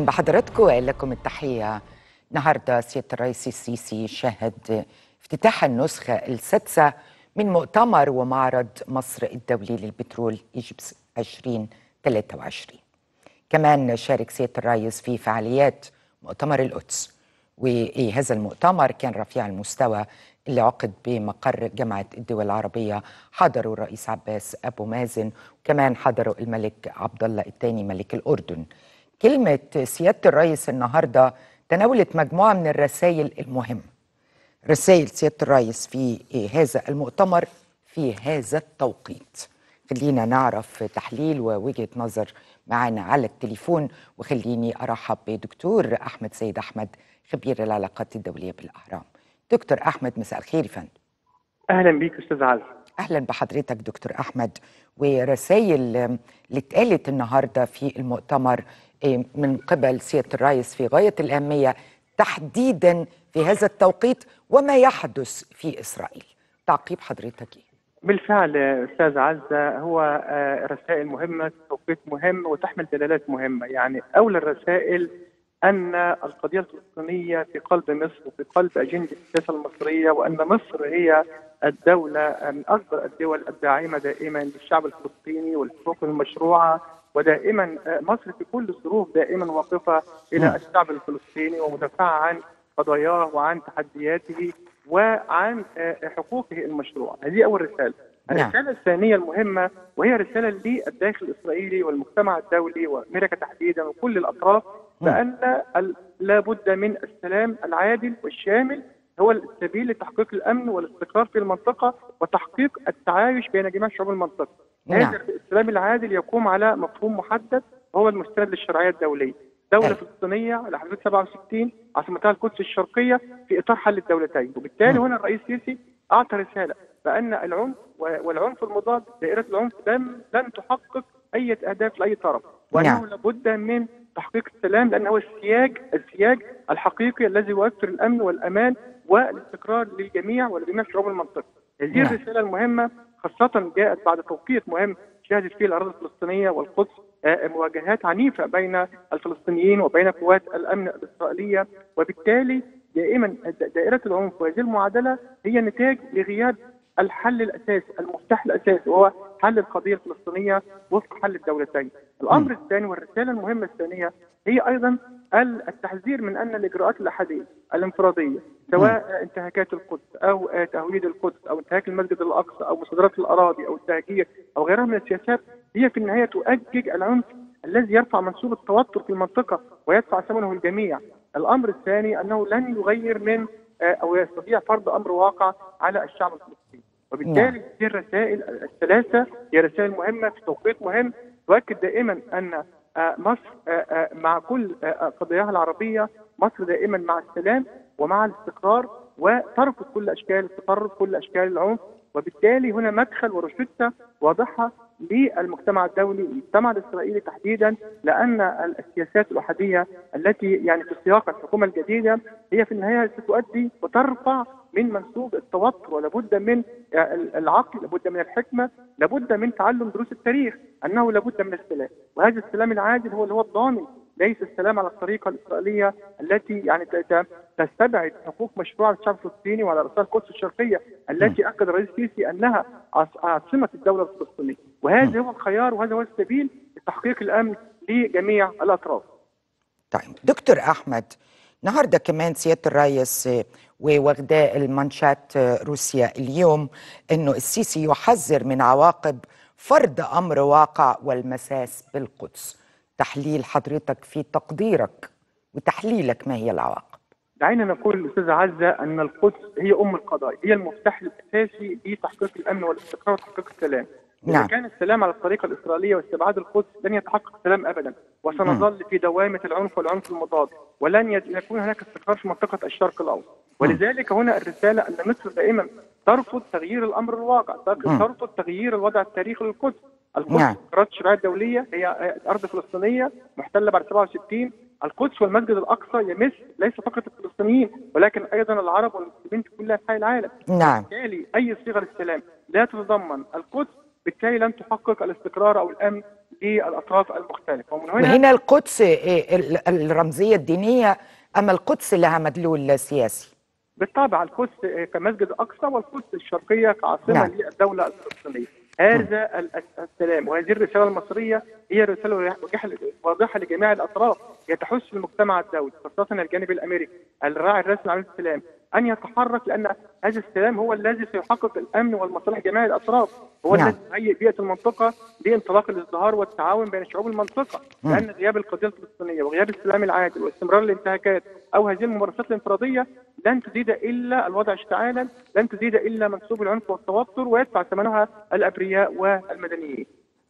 اهلا بحضراتكم لكم التحيه النهارده سياده الرئيس السيسي شهد افتتاح النسخه السادسه من مؤتمر ومعرض مصر الدولي للبترول ايجيبس 2023 كمان شارك سياده الرئيس في فعاليات مؤتمر القدس وهذا المؤتمر كان رفيع المستوى اللي عقد بمقر جامعة الدول العربية حضروا الرئيس عباس أبو مازن وكمان حضروا الملك عبد الله الثاني ملك الأردن كلمة سيادة الرئيس النهاردة تناولت مجموعة من الرسائل المهمة رسائل سيادة الرئيس في هذا المؤتمر في هذا التوقيت خلينا نعرف تحليل ووجهة نظر معنا على التليفون وخليني أرحب بدكتور أحمد سيد أحمد خبير العلاقات الدولية بالأهرام دكتور أحمد مساء الخير يا فندم اهلا بيك استاذ عز أهلا بحضرتك دكتور أحمد ورسائل اللي اتقالت النهاردة في المؤتمر من قبل سيادة الرئيس في غاية الأهمية تحديدا في هذا التوقيت وما يحدث في إسرائيل تعقيب حضرتك إيه؟ بالفعل استاذ عزه هو رسائل مهمه توقيت مهم وتحمل دلالات مهمه يعني اولى الرسائل ان القضيه الفلسطينيه في قلب مصر وفي قلب اجنده السياسه المصريه وان مصر هي الدوله من اكبر الدول الداعمه دائما للشعب الفلسطيني والحقوق المشروعه ودائما مصر في كل الظروف دائما واقفه الى الشعب الفلسطيني ومدافعه عن قضاياه وعن تحدياته وعن حقوقه المشروعه، هذه اول رساله. الرساله الثانيه المهمه وهي رساله للداخل الاسرائيلي والمجتمع الدولي وامريكا تحديدا وكل الاطراف بان لابد من السلام العادل والشامل هو السبيل لتحقيق الامن والاستقرار في المنطقه وتحقيق التعايش بين جميع شعوب المنطقه. نعم. هذا السلام العادل يقوم على مفهوم محدد وهو المستند للشرعيه الدوليه. دولة أي. فلسطينية على حدود 67 عاصمتها القدس الشرقية في إطار حل الدولتين وبالتالي هنا الرئيس السيسي أعطى رسالة بأن العنف والعنف المضاد دائرة العنف لم لن تحقق أي أهداف لأي طرف وأنه نعم. لابد من تحقيق السلام لأنه هو السياج السياج الحقيقي الذي يوفر الأمن والأمان والاستقرار للجميع ولجميع شعوب المنطقة هذه نعم. الرسالة المهمة خاصة جاءت بعد توقيت مهم شهدت فيه الأراضي الفلسطينية والقدس آه، مواجهات عنيفة بين الفلسطينيين وبين قوات الأمن الإسرائيلية وبالتالي دائما د- دائرة العنف وهذه المعادلة هي نتاج لغياب الحل الأساسي المفتاح الأساسي وهو حل القضية الفلسطينية وفق حل الدولتين الأمر الثاني والرسالة المهمة الثانية هي أيضا ال- التحذير من أن الإجراءات الأحادية الانفرادية سواء انتهاكات القدس أو آه، تهويد القدس أو انتهاك المسجد الأقصى أو مصادرات الأراضي أو التهجير أو غيرها من السياسات هي في النهاية تؤجج العنف الذي يرفع منسوب التوتر في المنطقة ويدفع ثمنه الجميع الأمر الثاني أنه لن يغير من آه، أو يستطيع فرض أمر واقع على الشعب الفلسطيني وبالتالي هذه الرسائل الثلاثة هي رسائل مهمة في توقيت مهم تؤكد دائما أن آه، مصر آه، آه، مع كل آه، قضاياها العربية مصر دائما مع السلام ومع الاستقرار وترفض كل أشكال التطرف كل أشكال العنف وبالتالي هنا مدخل وروشتة واضحة للمجتمع الدولي المجتمع الإسرائيلي تحديدا لأن السياسات الأحادية التي يعني في سياق الحكومة الجديدة هي في النهاية ستؤدي وترفع من منسوب التوتر ولابد من العقل لابد من الحكمة لابد من تعلم دروس التاريخ أنه لابد من السلام وهذا السلام العادل هو اللي هو الضامن ليس السلام على الطريقة الإسرائيلية التي يعني ت- ت- تستبعد حقوق مشروع الشعب الفلسطيني وعلى رأسها القدس الشرقية التي أكد الرئيس السيسي أنها عاص- عاصمة الدولة الفلسطينية وهذا هو الخيار وهذا هو السبيل لتحقيق الأمن لجميع الأطراف طيب دكتور احمد النهارده كمان سياده الرئيس آه، وواخداه المانشات آه، روسيا اليوم انه السيسي يحذر من عواقب فرض امر واقع والمساس بالقدس تحليل حضرتك في تقديرك وتحليلك ما هي العواقب دعينا نقول استاذ عزه ان القدس هي ام القضايا، هي المفتاح الاساسي لتحقيق الامن والاستقرار وتحقيق السلام. نعم. اذا كان السلام على الطريقه الاسرائيليه واستبعاد القدس لن يتحقق السلام ابدا، وسنظل في دوامه العنف والعنف المضاد، ولن يد- يكون هناك استقرار في منطقه الشرق الاوسط. ولذلك هنا الرساله ان مصر دائما ترفض تغيير الامر الواقع، ترفض تغيير الوضع التاريخي للقدس. القدس نعم. قرارات الشرعيه الدوليه هي ارض فلسطينيه محتله بعد 67 القدس والمسجد الاقصى يمس ليس فقط الفلسطينيين ولكن ايضا العرب والمسلمين في كل انحاء العالم نعم بالتالي اي صيغه للسلام لا تتضمن القدس بالتالي لن تحقق الاستقرار او الامن للاطراف المختلفه ومن هنا وهنا القدس إيه، ال- الرمزية الدينية أم القدس لها مدلول سياسي بالطبع القدس آه، كمسجد الاقصى والقدس الشرقيه كعاصمه نعم. للدوله الفلسطينيه هذا ال- ال- السلام وهذه الرساله المصريه هي رساله واضحه واضحه لجميع الاطراف هي تحث المجتمع الدولي خاصه الجانب الامريكي الراعي الرسمي لعمليه السلام ان يتحرك لان هذا السلام هو الذي سيحقق الامن والمصالح جميع الاطراف هو نعم. الذي يهيئ بيئه المنطقه لانطلاق الازدهار والتعاون بين شعوب المنطقه مم. لان غياب القضيه الفلسطينيه وغياب السلام العادل واستمرار الانتهاكات او هذه الممارسات الانفراديه لن تزيد الا الوضع اشتعالا لن تزيد الا منسوب العنف والتوتر ويدفع ثمنها الابرياء والمدنيين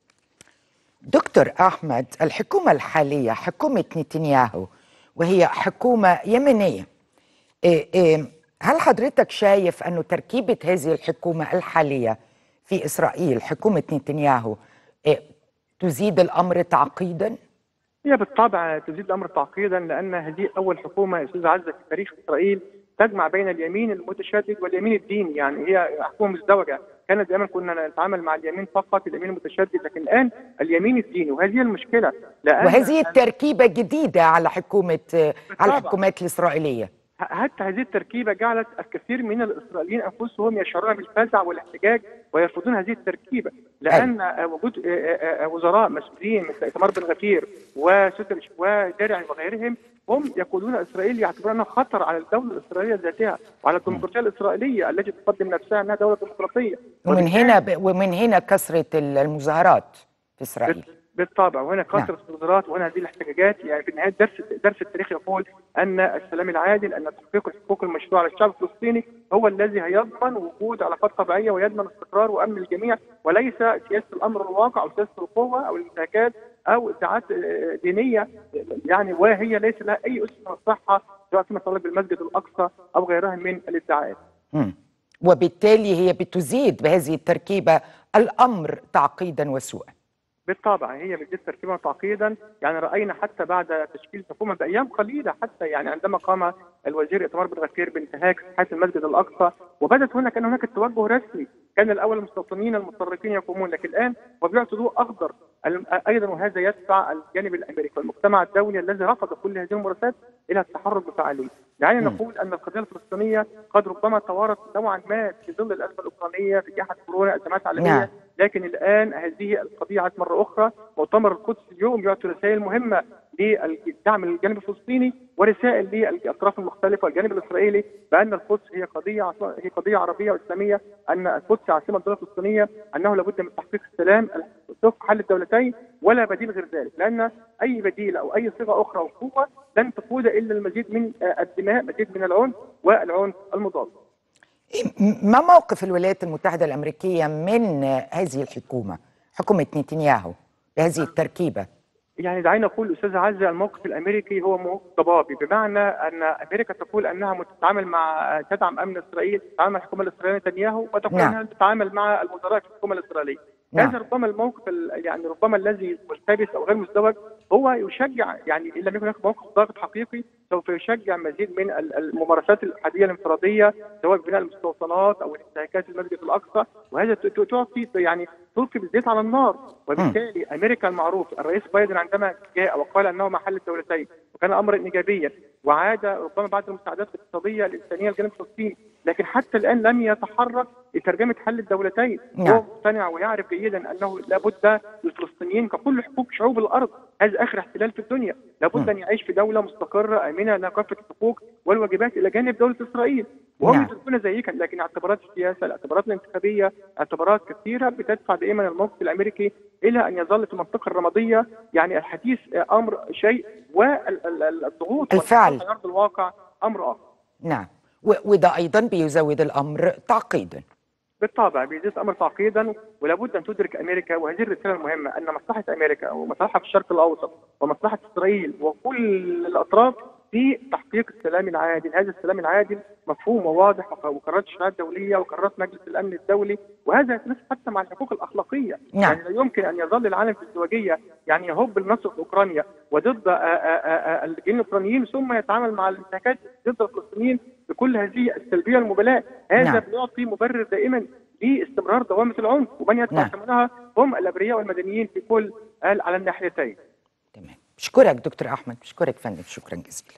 دكتور أحمد الحكومة الحالية حكومة نتنياهو وهي حكومة يمنية إيه إيه هل حضرتك شايف أنه تركيبة هذه الحكومة الحالية في إسرائيل حكومة نتنياهو إيه تزيد الأمر تعقيدا؟ هي بالطبع تزيد الامر تعقيدا لان هذه اول حكومه يا استاذ عزه في تاريخ اسرائيل تجمع بين اليمين المتشدد واليمين الديني يعني هي حكومه مزدوجه كانت دائما كنا نتعامل مع اليمين فقط اليمين المتشدد لكن الان اليمين الديني وهذه المشكله لان وهذه التركيبة جديدة على حكومة على بالطبع. الحكومات الإسرائيلية حتى هذه التركيبه جعلت الكثير من الاسرائيليين انفسهم يشعرون بالفزع والاحتجاج ويرفضون هذه التركيبه لان آه، وجود آه، آه، آه، وزراء مسؤولين مثل ايتمار بن غفير وستر ودرع وغيرهم هم يقولون اسرائيل يعتبرونها خطر على الدوله الاسرائيليه ذاتها وعلى الديمقراطيه الاسرائيليه التي تقدم نفسها انها دوله ديمقراطيه ومن هنا ب... ومن هنا كثرة ال- المظاهرات في إسرائيل بال- بالطبع وهنا نعم. كثره الصدرات وهنا هذه الاحتجاجات يعني في النهايه درس درس التاريخ يقول ان السلام العادل ان تحقيق الحقوق المشروعه للشعب الفلسطيني هو الذي هيضمن وجود علاقات طبيعيه ويضمن استقرار وامن الجميع وليس سياسه الامر الواقع او سياسه القوه او الانتهاكات او ادعاءات آه، دينيه يعني وهي ليس لها اي اسس من الصحه سواء فيما يتعلق بالمسجد الاقصى او غيرها من الادعاءات. مم. وبالتالي هي بتزيد بهذه التركيبة الأمر تعقيدا وسوءا بالطبع هي بتزيد تركيبا وتعقيدا يعني راينا حتى بعد تشكيل حكومه بايام قليله حتى يعني عندما قام الوزير ايتمار بن غفير بانتهاك صحات المسجد الاقصى وبدت هنا كان هناك توجه رسمي كان الاول المستوطنين المتطرفين يقومون لكن الان وبيعطوا ضوء اخضر ال- ايضا وهذا يدفع الجانب الامريكي والمجتمع الدولي الذي رفض كل هذه الممارسات الى التحرك بفعاليه يعني مم. نقول ان القضيه الفلسطينيه قد ربما طورت نوعا ما في ظل الازمه الاوكرانيه في جائحه كورونا ازمات عالميه نعم. لكن الان هذه القضيه عادت مره اخرى مؤتمر القدس اليوم يعطي رسائل مهمه للدعم للجانب الفلسطيني ورسائل للاطراف المختلفه والجانب الاسرائيلي بان القدس هي قضيه عاصمة- هي قضيه عربيه واسلاميه ان القدس عاصمه الدوله الفلسطينيه انه لابد من تحقيق السلام وفق حل الدولتين ولا بديل غير ذلك لان اي بديل او اي صيغه اخرى وقوه لن تقود الا المزيد من آه، الدماء مزيد من العنف والعنف المضاد م- ما موقف الولايات المتحدة الأمريكية من هذه الحكومة حكومة نتنياهو بهذه التركيبة يعني دعينا نقول استاذ عزه الموقف الامريكي هو موقف ضبابي بمعنى ان امريكا تقول انها تتعامل مع تدعم امن اسرائيل تتعامل مع الحكومه الاسرائيليه نتنياهو وتقول نعم. انها تتعامل مع المدراء في الحكومه الاسرائيليه نعم. هذا ربما الموقف ال- يعني ربما الذي ملتبس او غير مزدوج هو يشجع يعني ان لم يكن هناك موقف ضاغط حقيقي سوف يشجع مزيد من ال- الممارسات الحاديه الانفراديه سواء بناء المستوطنات او الانتهاكات في المسجد الاقصى وهذا ت- ت- تعطي يعني تلقي بالزيت على النار وبالتالي امريكا المعروف الرئيس بايدن عندما جاء وقال انه محل الدولتين وكان امرا ايجابيا وعاد ربما بعد المساعدات الاقتصاديه الانسانيه لجانب فلسطين لكن حتى الان لم يتحرك لترجمه حل الدولتين نعم. هو مقتنع ويعرف جيدا انه لابد للفلسطينيين ككل حقوق شعوب الارض هذا اخر احتلال في الدنيا لابد ان يعيش في دوله مستقره امنه لها كافه الحقوق والواجبات الى جانب دوله اسرائيل وهم نعم. يدركون ذلك لكن اعتبارات السياسه الاعتبارات الانتخابيه اعتبارات كثيره بتدفع دائما الموقف الامريكي الى ان يظل في المنطقه الرماديه يعني الحديث امر شيء والضغوط الفعل. على ارض الواقع امر اخر نعم و- وده أيضا بيزود الأمر تعقيدا بالطبع بيزيد الامر تعقيدا ولابد ان تدرك امريكا وهذه الرساله المهمه ان مصلحه امريكا ومصلحه في الشرق الاوسط ومصلحه اسرائيل وكل الاطراف في تحقيق السلام العادل، هذا السلام العادل مفهوم وواضح وق- وقرارات الشرعيه الدوليه وقرارات مجلس الامن الدولي وهذا يتناسب حتى مع الحقوق الاخلاقيه، نعم. يعني لا يمكن ان يظل العالم في ازدواجيه يعني يهب النصر في اوكرانيا وضد آه، آه، آه، الجنين الاوكرانيين ثم يتعامل مع الانتهاكات ضد الفلسطينيين بكل هذه السلبيه والمبالاه، هذا نعم. بيعطي مبرر دائما لاستمرار دوامه العنف ومن يدفع نعم. ثمنها هم الابرياء والمدنيين في كل ال- على الناحيتين تمام بشكرك دكتور احمد بشكرك فندم شكرا جزيلا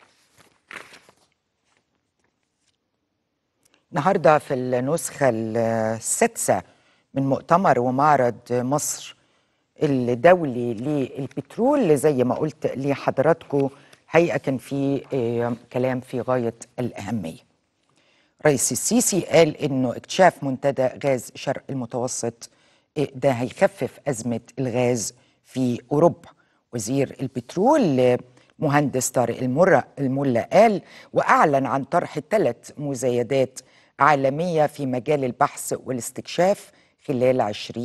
النهارده في النسخه السادسه من مؤتمر ومعرض مصر الدولي للبترول زي ما قلت لحضراتكم حقيقه كان في آه، كلام في غايه الاهميه رئيس السيسي قال انه اكتشاف منتدى غاز شرق المتوسط إيه ده هيخفف ازمه الغاز في اوروبا وزير البترول آه، مهندس طارق المرة الملا قال واعلن عن طرح ثلاث مزايدات عالميه في مجال البحث والاستكشاف خلال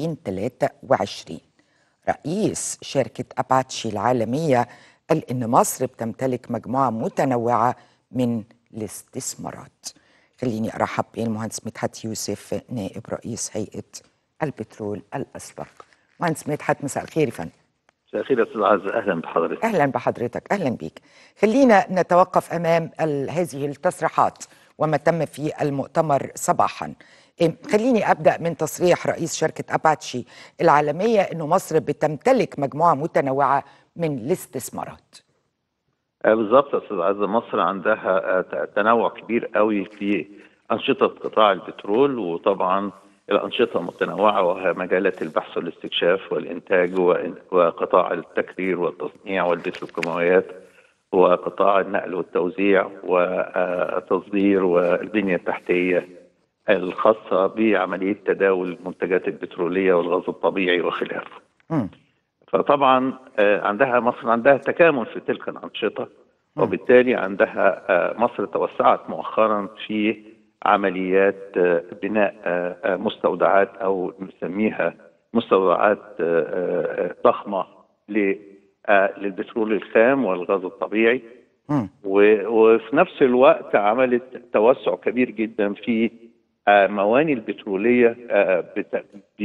2023 رئيس شركه اباتشي العالميه قال ان مصر بتمتلك مجموعه متنوعه من الاستثمارات خليني ارحب بالمهندس مدحت يوسف نائب رئيس هيئه البترول الاسبق مهندس مدحت مساء الخير يا فندم مساء الخير يا استاذ عز اهلا بحضرتك اهلا بحضرتك اهلا بيك خلينا نتوقف امام ال- هذه التصريحات وما تم في المؤتمر صباحا إيه، خليني ابدا من تصريح رئيس شركه اباتشي العالميه انه مصر بتمتلك مجموعه متنوعه من الاستثمارات آه، بالظبط يا استاذ عز مصر عندها آه، ت- تنوع كبير قوي في انشطه قطاع البترول وطبعا الانشطه متنوعه وهي مجالات البحث والاستكشاف والانتاج وإن- وقطاع التكرير والتصنيع والبتروكيماويات وقطاع النقل والتوزيع والتصدير والبنيه التحتيه الخاصه بعمليه تداول المنتجات البتروليه والغاز الطبيعي وخلافه. مم. فطبعا آه، عندها مصر عندها تكامل في تلك الأنشطة وبالتالي عندها آه، مصر توسعت مؤخرا في عمليات آه، بناء آه، آه، مستودعات أو نسميها مستودعات آه، آه، ضخمة ل- آه، للبترول الخام والغاز الطبيعي مم. و- وفي نفس الوقت عملت توسع كبير جدا في آه، مواني البترولية آه، بت-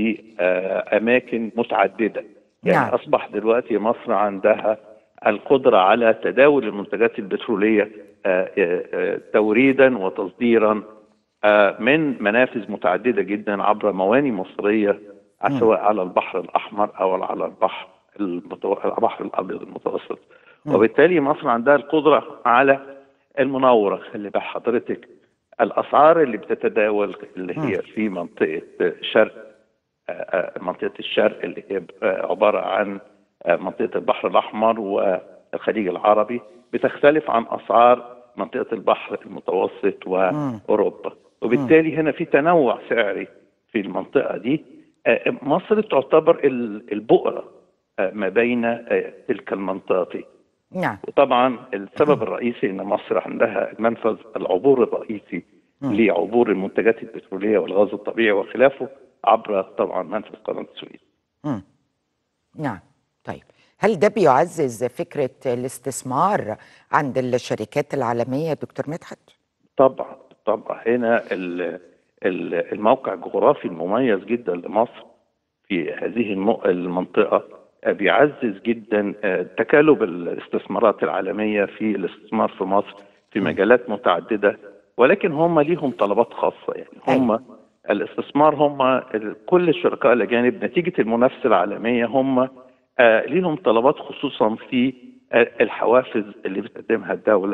بأماكن متعددة يعني نعم. أصبح دلوقتي مصر عندها القدرة على تداول المنتجات البترولية آه، آه، آه، توريدا وتصديرا آه، من منافذ متعددة جدا عبر مواني مصرية سواء على البحر الأحمر أو على البحر المتو... البحر الأبيض المتوسط وبالتالي مصر عندها القدرة على المناورة خلي بال حضرتك الأسعار اللي بتتداول اللي هي في منطقة شرق آه، آه، منطقة الشرق اللي هي آه، عبارة عن آه، منطقة البحر الأحمر والخليج العربي بتختلف عن أسعار منطقة البحر المتوسط وأوروبا وبالتالي هنا في تنوع سعري في المنطقة دي آه، مصر تعتبر ال- البؤرة آه، ما بين آه، تلك المنطقتين نعم وطبعا السبب الرئيسي ان مصر عندها المنفذ العبور الرئيسي لعبور المنتجات البتروليه والغاز الطبيعي وخلافه عبر طبعا منفذ قناه السويس. مم. نعم طيب هل ده بيعزز فكرة الاستثمار عند الشركات العالمية دكتور مدحت؟ طبعا طبعا هنا ال- ال- الموقع الجغرافي المميز جدا لمصر في هذه الم- المنطقه آه، بيعزز جدا آه، تكالب الاستثمارات العالميه في الاستثمار في مصر في مجالات متعدده ولكن هم ليهم طلبات خاصه يعني هم أيوة. الاستثمار هم ال- كل الشركاء الاجانب نتيجه المنافسه العالميه هم آه، ليهم طلبات خصوصا في آه، الحوافز اللي بتقدمها الدوله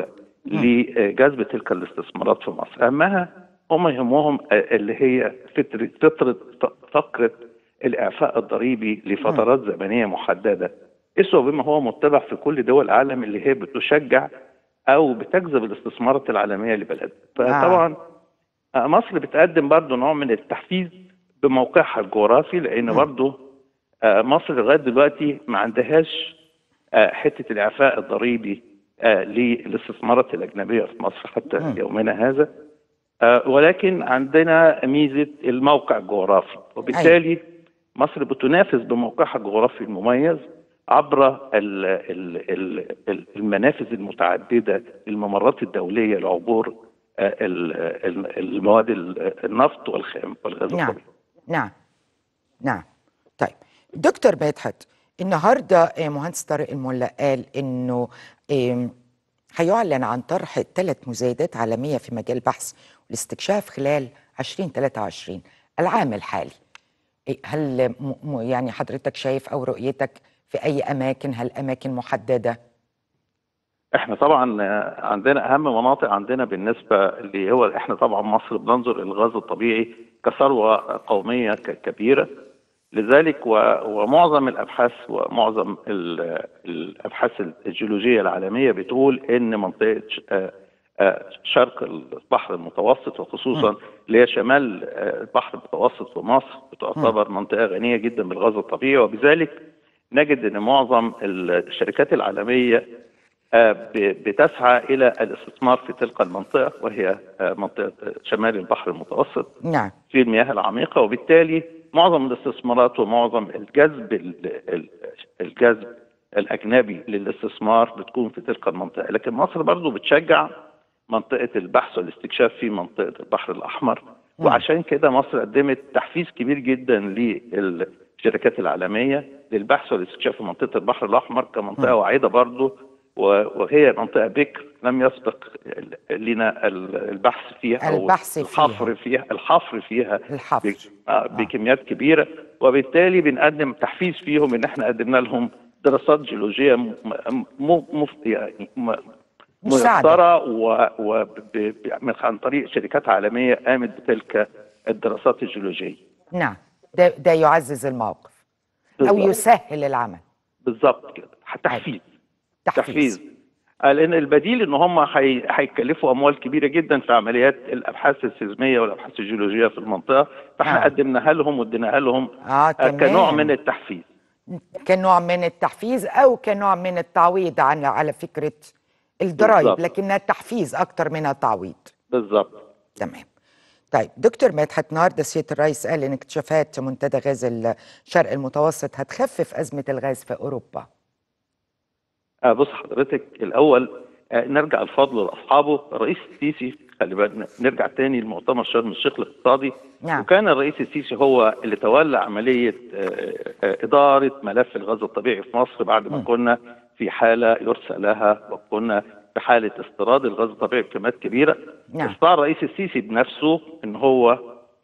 لجذب تلك الاستثمارات في مصر اهمها هم يهمهم آه، اللي هي فتره فتره فقره الاعفاء الضريبي لفترات زمنيه محدده اسوه بما هو متبع في كل دول العالم اللي هي بتشجع او بتجذب الاستثمارات العالميه لبلدها فطبعا آه، مصر بتقدم برضو نوع من التحفيز بموقعها الجغرافي لان برضو آه، مصر لغايه دلوقتي ما عندهاش آه، حته الاعفاء الضريبي آه، للاستثمارات الاجنبيه في مصر حتى مم. يومنا هذا آه، ولكن عندنا ميزه الموقع الجغرافي وبالتالي مصر بتنافس بموقعها الجغرافي المميز عبر ال- ال- ال- ال- المنافذ المتعدده الممرات الدوليه لعبور آه، ال- ال- المواد ال- النفط والخام والغاز نعم الطبيعي نعم نعم طيب دكتور مدحت النهارده آه، مهندس طارق الملا قال انه آم، هيعلن عن طرح ثلاث مزايدات عالميه في مجال البحث والاستكشاف خلال 2023 العام الحالي إيه، هل م- م- يعني حضرتك شايف او رؤيتك في اي اماكن هل اماكن محدده احنا طبعا آه، عندنا اهم مناطق عندنا بالنسبه اللي هو احنا طبعا مصر بننظر الغاز الطبيعي كثروه قوميه ك- كبيره لذلك و- ومعظم الابحاث ومعظم ال- الابحاث الجيولوجيه العالميه بتقول ان منطقه ش- آه، آه، شرق البحر المتوسط وخصوصا اللي هي شمال آه، البحر المتوسط في مصر بتعتبر منطقه غنيه جدا بالغاز الطبيعي وبذلك نجد ان معظم الشركات العالميه آه، ب- بتسعى الى الاستثمار في تلك المنطقه وهي آه، منطقه شمال البحر المتوسط نعم في المياه العميقه وبالتالي معظم الاستثمارات ومعظم الجذب ال- ال- الجذب الاجنبي للاستثمار بتكون في تلك المنطقه لكن مصر برضو بتشجع منطقه البحث والاستكشاف في منطقه البحر الاحمر وعشان كده مصر قدمت تحفيز كبير جدا للشركات العالميه للبحث والاستكشاف في منطقه البحر الاحمر كمنطقه واعده برضو و- وهي منطقه بكر لم يسبق لنا ال- البحث فيها أو البحث فيها. الحفر فيها الحفر فيها الحفر. بك- آه، بكميات كبيره وبالتالي بنقدم تحفيز فيهم ان احنا قدمنا لهم دراسات جيولوجيه م- م- م- مف- يعني م- مساعدة. ميسره و, و ب- ب- من عن طريق شركات عالميه قامت بتلك الدراسات الجيولوجيه نعم ده, ده يعزز الموقف او بالظبط. يسهل العمل بالظبط كده تحفيز تحفيز, تحفيز آه، لان البديل ان هم هي- هيكلفوا اموال كبيره جدا في عمليات الابحاث السيزميه والابحاث الجيولوجيه في المنطقه فاحنا نعم. قدمناها لهم واديناها لهم اه آه، كنوع كمان من التحفيز كنوع من التحفيز او كنوع من التعويض عن على فكره الضرائب بالظبط. لكنها تحفيز اكتر منها تعويض بالظبط تمام طيب دكتور مدحت النهارده سياده الرئيس قال ان اكتشافات منتدى غاز الشرق المتوسط هتخفف ازمه الغاز في اوروبا آه بص حضرتك الاول آه نرجع الفضل لاصحابه الرئيس السيسي خلي بالنا نرجع تاني لمؤتمر شرم الشيخ الاقتصادي نعم. وكان الرئيس السيسي هو اللي تولى عمليه آه آه اداره ملف الغاز الطبيعي في مصر بعد ما كنا في حاله يرثى لها وكنا في حاله استيراد الغاز الطبيعي بكميات كبيره نعم. استطاع الرئيس السيسي بنفسه ان هو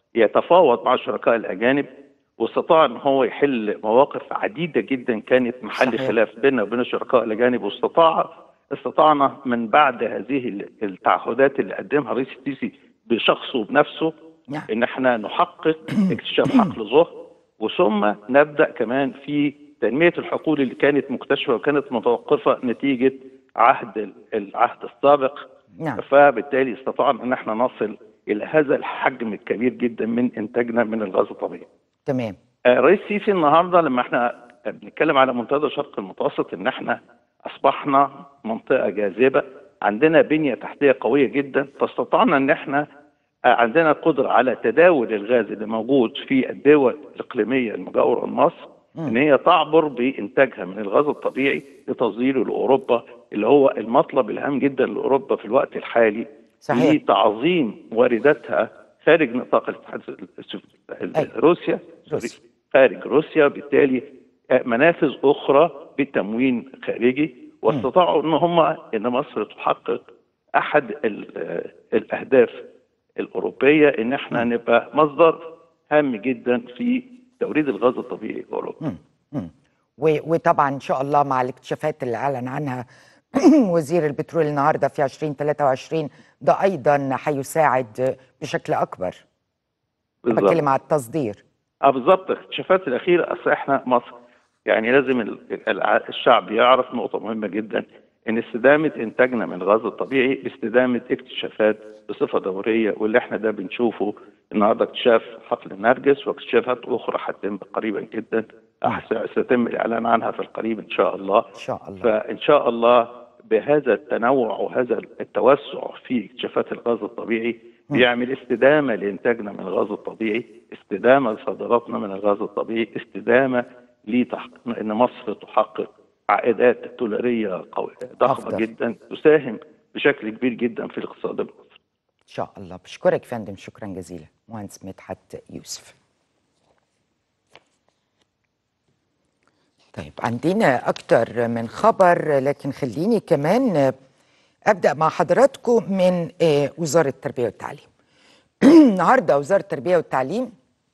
يتفاوض مع الشركاء الاجانب واستطاع ان هو يحل مواقف عديده جدا كانت محل صحيح. خلاف بيننا وبين الشركاء الاجانب واستطاع استطعنا من بعد هذه التعهدات اللي قدمها الرئيس السيسي بشخصه وبنفسه نعم. ان احنا نحقق اكتشاف حقل ظهر وثم نبدا كمان في تنميه الحقول اللي كانت مكتشفه وكانت متوقفه نتيجه عهد ال- العهد السابق نعم. فبالتالي استطعنا ان احنا نصل الى هذا الحجم الكبير جدا من انتاجنا من الغاز الطبيعي. تمام آه، الرئيس السيسي النهارده لما احنا بنتكلم على منتدى الشرق المتوسط ان احنا اصبحنا منطقه جاذبه عندنا بنيه تحتيه قويه جدا فاستطعنا ان احنا آه، عندنا قدره على تداول الغاز اللي موجود في الدول الاقليميه المجاوره لمصر ان هي تعبر بانتاجها من الغاز الطبيعي لتصديره لاوروبا اللي هو المطلب الهام جدا لاوروبا في الوقت الحالي صحيح. لتعظيم وارداتها خارج نطاق الاتحاد السوفيتي أيوة. روسيا روسيا. خارج روسيا بالتالي آه، منافذ اخرى بتموين خارجي واستطاعوا ان هم ان مصر تحقق احد ال- آه، الاهداف الاوروبيه ان احنا نبقى مصدر هام جدا في توريد الغاز الطبيعي لاوروبا. مم. و- وطبعا ان شاء الله مع الاكتشافات اللي اعلن عنها وزير البترول النهارده في 2023 ده ايضا هيساعد بشكل اكبر بالظبط. بتكلم على التصدير اه بالظبط الاكتشافات الاخيره اصل احنا مصر يعني لازم ال- ال- الشعب يعرف نقطه مهمه جدا ان استدامه انتاجنا من الغاز الطبيعي استدامه اكتشافات بصفه دوريه واللي احنا ده بنشوفه النهارده اكتشاف حقل النرجس واكتشافات اخرى هتتم قريبا جدا أحس- سيتم الاعلان عنها في القريب ان شاء الله ان شاء الله فان شاء الله بهذا التنوع وهذا التوسع في اكتشافات الغاز الطبيعي بيعمل استدامه لانتاجنا من الغاز الطبيعي، استدامه لصادراتنا من الغاز الطبيعي، استدامه لتحقيق ان مصر تحقق عائدات دولاريه قويه ضخمه أفضل. جدا تساهم بشكل كبير جدا في الاقتصاد المصري. ان شاء الله بشكرك فندم شكرا جزيلا مهندس مدحت يوسف طيب عندنا أكتر من خبر لكن خليني كمان أبدأ مع حضراتكم من آه، وزارة التربية والتعليم النهاردة وزارة التربية والتعليم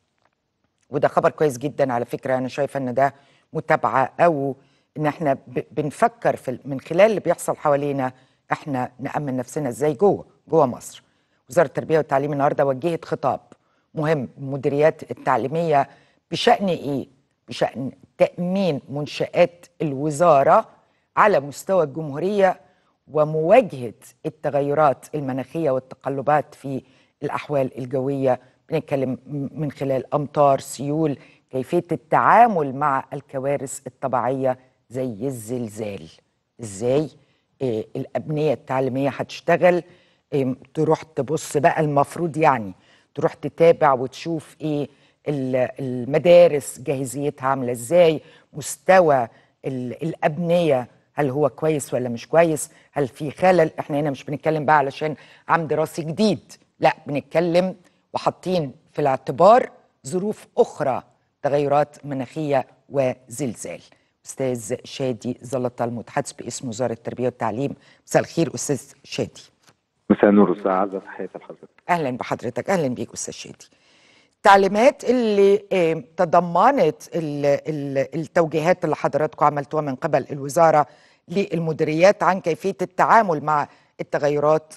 وده خبر كويس جدا على فكره انا شايفه ان ده متابعه او ان احنا ب- بنفكر في ال- من خلال اللي بيحصل حوالينا احنا نامن نفسنا ازاي جوه جوه مصر وزاره التربيه والتعليم النهارده وجهت خطاب مهم المديريات التعليميه بشان ايه بشان تامين منشات الوزاره على مستوى الجمهوريه ومواجهه التغيرات المناخيه والتقلبات في الاحوال الجويه بنتكلم م- من خلال امطار سيول كيفيه التعامل مع الكوارث الطبيعيه زي الزلزال ازاي إيه الابنيه التعليميه هتشتغل إيه تروح تبص بقى المفروض يعني تروح تتابع وتشوف ايه ال- المدارس جاهزيتها عامله ازاي مستوى ال- الابنيه هل هو كويس ولا مش كويس هل في خلل احنا هنا مش بنتكلم بقى علشان عام دراسي جديد لا بنتكلم وحاطين في الاعتبار ظروف اخرى تغيرات مناخيه وزلزال استاذ شادي زلطه المتحدث باسم وزاره التربيه والتعليم مساء الخير استاذ شادي مساء النور استاذ عزه تحياتي لحضرتك اهلا بحضرتك اهلا بيك استاذ شادي التعليمات اللي آه، تضمنت ال- ال- التوجيهات اللي حضراتكم عملتوها من قبل الوزاره للمديريات عن كيفيه التعامل مع التغيرات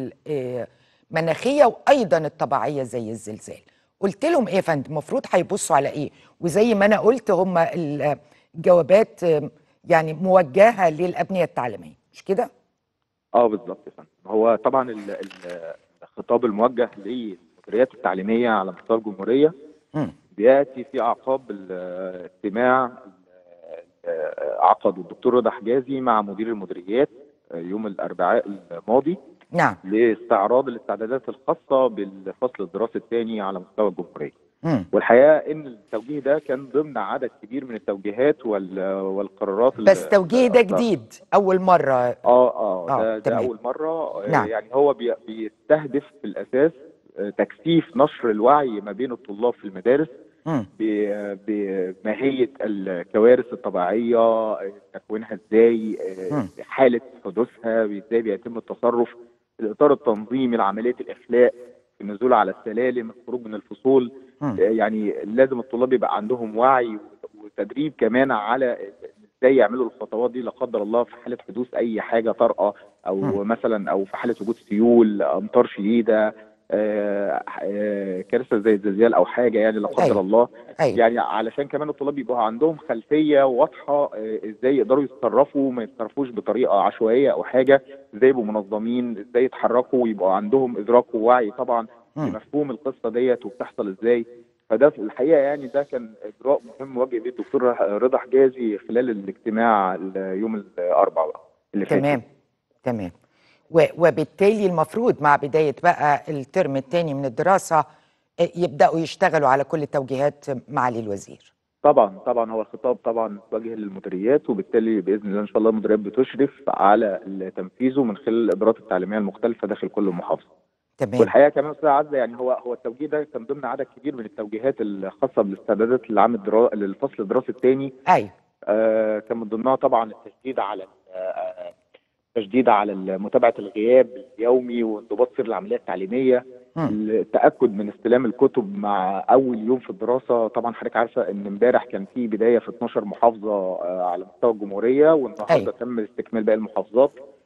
المناخيه وايضا الطبيعيه زي الزلزال قلت لهم ايه يا فندم المفروض هيبصوا على ايه وزي ما انا قلت هم الجوابات آه، يعني موجهه للابنيه التعليميه مش كده اه بالظبط يا فندم هو طبعا ال- ال- الخطاب الموجه للمديريات التعليميه على مستوى الجمهوريه مم. بياتي في اعقاب الاجتماع اللي عقده الدكتور رضا حجازي مع مدير المديريات يوم الاربعاء الماضي نعم لاستعراض الاستعدادات الخاصه بالفصل الدراسي الثاني على مستوى الجمهوريه مم. والحقيقه ان التوجيه ده كان ضمن عدد كبير من التوجيهات وال- والقرارات اللي- بس توجيه ده اللي جديد اول مره اه اه آه، ده, ده تمام. اول مره آه، نعم. يعني هو بي- بيستهدف في الاساس آه، تكثيف نشر الوعي ما بين الطلاب في المدارس مم. ب- بماهيه الكوارث الطبيعيه آه، تكوينها ازاي آه، مم. حاله حدوثها ازاي بيتم التصرف الاطار التنظيمي لعمليه الاخلاء النزول على السلالم الخروج من الفصول مم. يعني لازم الطلاب يبقى عندهم وعي وتدريب كمان على ازاي يعملوا الخطوات دي لا قدر الله في حاله حدوث اي حاجه طارئه او مم. مثلا او في حاله وجود سيول امطار شديده آه، آه، كارثه زي الزلزال او حاجه يعني لا قدر أيوة. الله ايوه يعني علشان كمان الطلاب يبقوا عندهم خلفيه واضحه آه، ازاي يقدروا يتصرفوا ما يتصرفوش بطريقه عشوائيه او حاجه ازاي يبقوا منظمين ازاي يتحركوا ويبقوا عندهم ادراك ووعي طبعا مم. بمفهوم القصه ديت وبتحصل ازاي فده في الحقيقه يعني ده كان اجراء مهم وجه بيه الدكتور رضا حجازي خلال الاجتماع يوم الاربعاء بقى اللي فات. تمام تمام و- وبالتالي المفروض مع بداية بقى الترم الثاني من الدراسة آه، يبدأوا يشتغلوا على كل التوجيهات معالي الوزير طبعا طبعا هو الخطاب طبعا وجه للمديريات وبالتالي باذن الله ان شاء الله المديريات بتشرف على تنفيذه من خلال الادارات التعليميه المختلفه داخل كل محافظه. تمام والحقيقه كمان استاذ عزه يعني هو هو التوجيه ده كان ضمن عدد كبير من التوجيهات الخاصه بالاستعدادات للعام الدرا... للفصل الدراسي الثاني أيوة آه كان من ضمنها طبعا التشديد على آه التشديد على متابعه الغياب اليومي وانضباط سير العمليه التعليميه مم. التاكد من استلام الكتب مع اول يوم في الدراسه طبعا حضرتك عارفه ان امبارح كان في بدايه في 12 محافظه آه، على مستوى الجمهوريه والنهارده أيوة. تم استكمال باقي المحافظات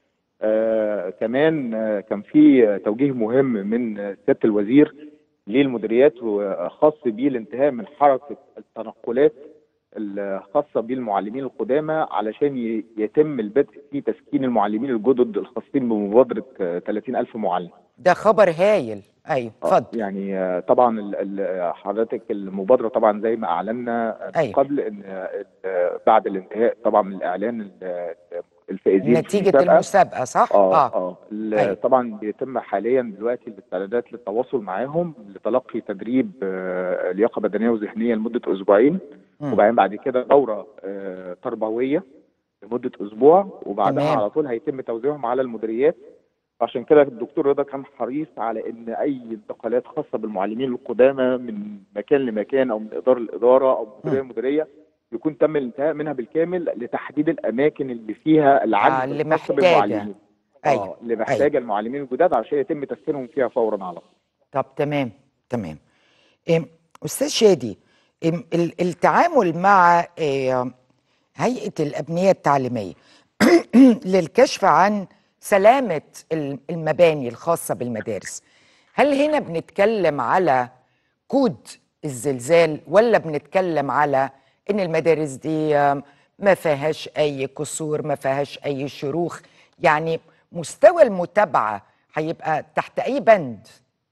آه كمان آه كان في آه، توجيه مهم من آه، سياده الوزير للمديريات وخاص بيه الانتهاء من حركه التنقلات الخاصه بالمعلمين القدامى علشان ي- يتم البدء في تسكين المعلمين الجدد الخاصين بمبادره آه، 30000 معلم ده خبر هايل أيوة آه، اتفضل يعني آه، طبعا ال- ال- حضرتك المبادره طبعا زي ما اعلنا من أيوة. قبل ان آه، بعد الانتهاء طبعا من الاعلان ال- الفائزين في نتيجة المسابقة. المسابقة صح؟ اه اه ال- أيوة. طبعا بيتم حاليا دلوقتي الاستعدادات للتواصل معاهم لتلقي تدريب آه، لياقه بدنيه وذهنيه لمده اسبوعين مم. وبعدين بعد كده دوره آه، تربويه لمده اسبوع وبعدها تمام. على طول هيتم توزيعهم على المديريات عشان كده الدكتور رضا كان حريص على ان اي انتقالات خاصه بالمعلمين القدامى من مكان لمكان او من اداره لاداره او من مديريه لمديريه يكون تم الانتهاء منها بالكامل لتحديد الاماكن اللي فيها آه، العجز اللي الخاص محتاجة. بالمعلمين أيوة. اه اللي محتاجه المعلمين الجداد عشان يتم تسكينهم فيها فورا على طول طب تمام تمام إيه، أستاذ شادي ال- ال- التعامل مع آه، هيئة الأبنية التعليمية للكشف عن سلامة الم- المباني الخاصة بالمدارس هل هنا بنتكلم على كود الزلزال ولا بنتكلم على ان المدارس دي آم، ما فيهاش اي كسور ما فيهاش اي شروخ يعني مستوى المتابعة هيبقى تحت اي بند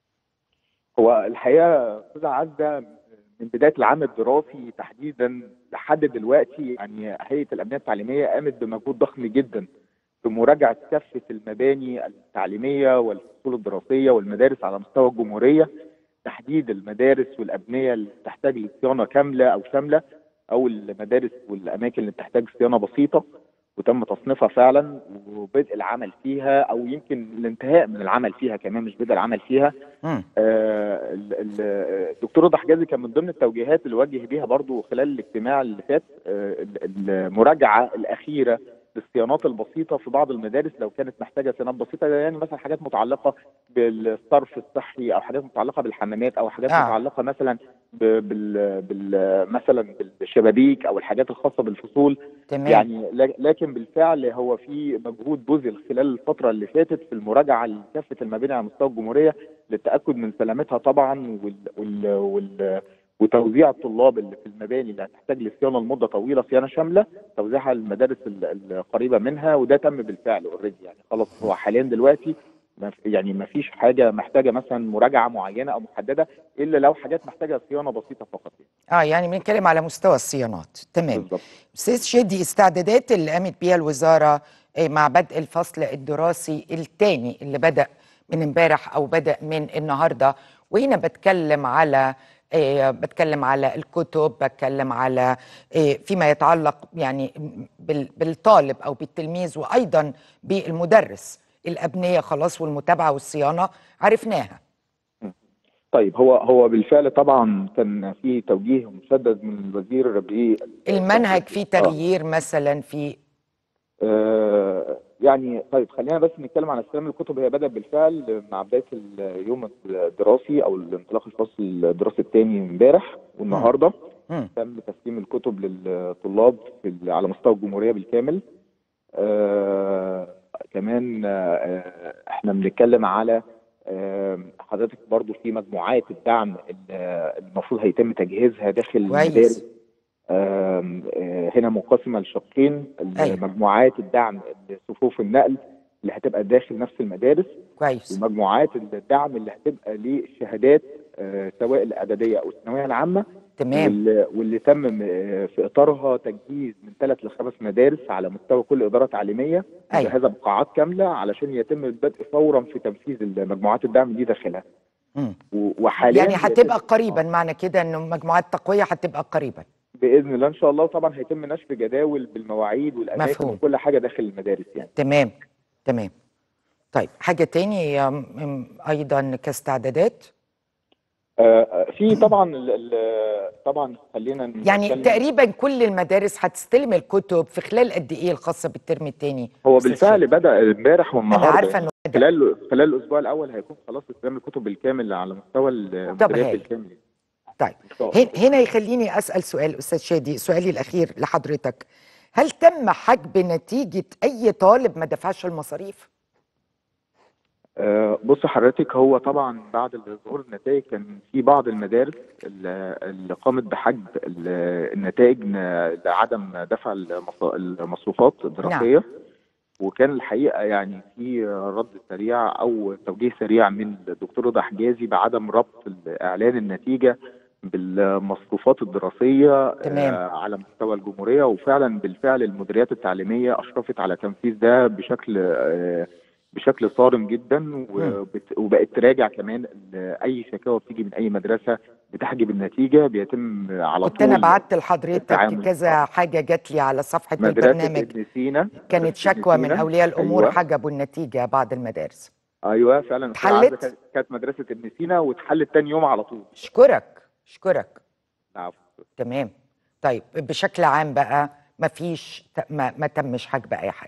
هو الحقيقه استاذ عزه من بدايه العام الدراسي تحديدا لحد دلوقتي يعني هيئه الابنيه التعليميه قامت بمجهود ضخم جدا في مراجعه كافه المباني التعليميه والفصول الدراسيه والمدارس على مستوى الجمهوريه تحديد المدارس والابنيه اللي تحتاج لصيانه كامله او شامله او المدارس والاماكن اللي بتحتاج صيانه بسيطه وتم تصنيفها فعلا وبدء العمل فيها او يمكن الانتهاء من العمل فيها كمان مش بدء العمل فيها مم. آه، ال- ال- الدكتور رضا حجازي كان من ضمن التوجيهات اللي وجه بيها برضو خلال الاجتماع اللي فات آه، ال- المراجعه الاخيره للصيانات البسيطه في بعض المدارس لو كانت محتاجه صيانات بسيطه يعني مثلا حاجات متعلقه بالصرف الصحي او حاجات متعلقه بالحمامات او حاجات آه. آه. متعلقه مثلا ب- بال, بال مثلا بالشبابيك او الحاجات الخاصه بالفصول تمام يعني ل- لكن بالفعل هو في مجهود بذل خلال الفتره اللي فاتت في المراجعه لكافه المباني على مستوى الجمهوريه للتاكد من سلامتها طبعا وال وال وال وتوزيع الطلاب اللي في المباني اللي هتحتاج لصيانه لمده طويله صيانه شامله توزيعها للمدارس ال- القريبه منها وده تم بالفعل اوريدي يعني خلاص هو حاليا دلوقتي ما في- يعني ما فيش حاجه محتاجه مثلا مراجعه معينه او محدده الا لو حاجات محتاجه صيانه بسيطه فقط يعني. اه يعني بنتكلم على مستوى الصيانات تمام بالظبط استاذ شادي استعدادات اللي قامت بيها الوزاره آه، مع بدء الفصل الدراسي الثاني اللي بدا من امبارح او بدا من النهارده وهنا بتكلم على آه، بتكلم على الكتب بتكلم على آه، فيما يتعلق يعني بال- بالطالب او بالتلميذ وايضا بالمدرس الابنيه خلاص والمتابعه والصيانه عرفناها طيب هو هو بالفعل طبعا كان في توجيه مشدد من الوزير ب المنهج فيه تغيير مثلا في آه يعني طيب خلينا بس نتكلم عن استلام الكتب هي بدأت بالفعل مع بداية اليوم الدراسي أو الانطلاق الفصل الدراسي الثاني امبارح والنهارده مم. تم تسليم الكتب للطلاب في ال- على مستوى الجمهورية بالكامل آه كمان آه احنا بنتكلم على آه حضرتك برضو في مجموعات الدعم اللي المفروض هيتم تجهيزها داخل كويس. المدارس آم، آه، هنا منقسمه لشقين أيوة. مجموعات الدعم صفوف النقل اللي هتبقى داخل نفس المدارس كويس ومجموعات الدعم اللي هتبقى للشهادات آه، سواء الاعداديه او الثانويه العامه تمام واللي, واللي تم آه، في اطارها تجهيز من ثلاث لخمس مدارس على مستوى كل اداره تعليميه أيوة. مجهزه بقاعات كامله علشان يتم البدء فورا في تنفيذ مجموعات الدعم دي داخلها مم. و- وحاليا يعني هتبقى بيتم- قريبا معنى كده انه مجموعات تقويه هتبقى قريبا باذن الله ان شاء الله طبعا هيتم نشر جداول بالمواعيد والاماكن مفهوم. وكل حاجه داخل المدارس يعني تمام تمام طيب حاجه تاني أم- أم، ايضا كاستعدادات آه، في طبعا ال- ال- طبعا خلينا يعني نتكلم- تقريبا كل المدارس هتستلم الكتب في خلال قد ايه الخاصه بالترم الثاني هو بالفعل بدا امبارح انا والنهارده عارفه انه بدأ. خلال خلال الاسبوع الاول هيكون خلاص استلام الكتب بالكامل على مستوى المدارس هايل. بالكامل طيب إن شاء الله. هن- هنا يخليني اسال سؤال استاذ شادي سؤالي الاخير لحضرتك هل تم حجب نتيجه اي طالب ما دفعش المصاريف آه، بص حضرتك هو طبعا بعد ظهور النتائج كان في بعض المدارس اللي اللي قامت بحجب ال- النتائج ن- لعدم دفع المص- المصروفات الدراسيه وكان الحقيقه يعني في رد سريع او توجيه سريع من الدكتور رضا حجازي بعدم ربط اعلان النتيجه بالمصروفات الدراسيه تمام. آه، على مستوى الجمهوريه وفعلا بالفعل المديريات التعليميه اشرفت على تنفيذ ده بشكل آه، بشكل صارم جدا وبت- وبقت تراجع كمان ال- اي شكاوى بتيجي من اي مدرسه بتحجب النتيجه بيتم على كنت طول انا بعت لحضرتك التعامل. كذا حاجه جات لي على صفحه مدرسه البرنامج ابن سينا كانت مدرسة ابن شكوى من سينا. اولياء الامور أيوة. حجبوا النتيجه بعض المدارس ايوه فعلا اتحلت؟ كانت- كانت مدرسه ابن سينا واتحلت تاني يوم على طول اشكرك اشكرك العفو. تمام طيب بشكل عام بقى ما فيش ما, ما تمش حجب اي حاجه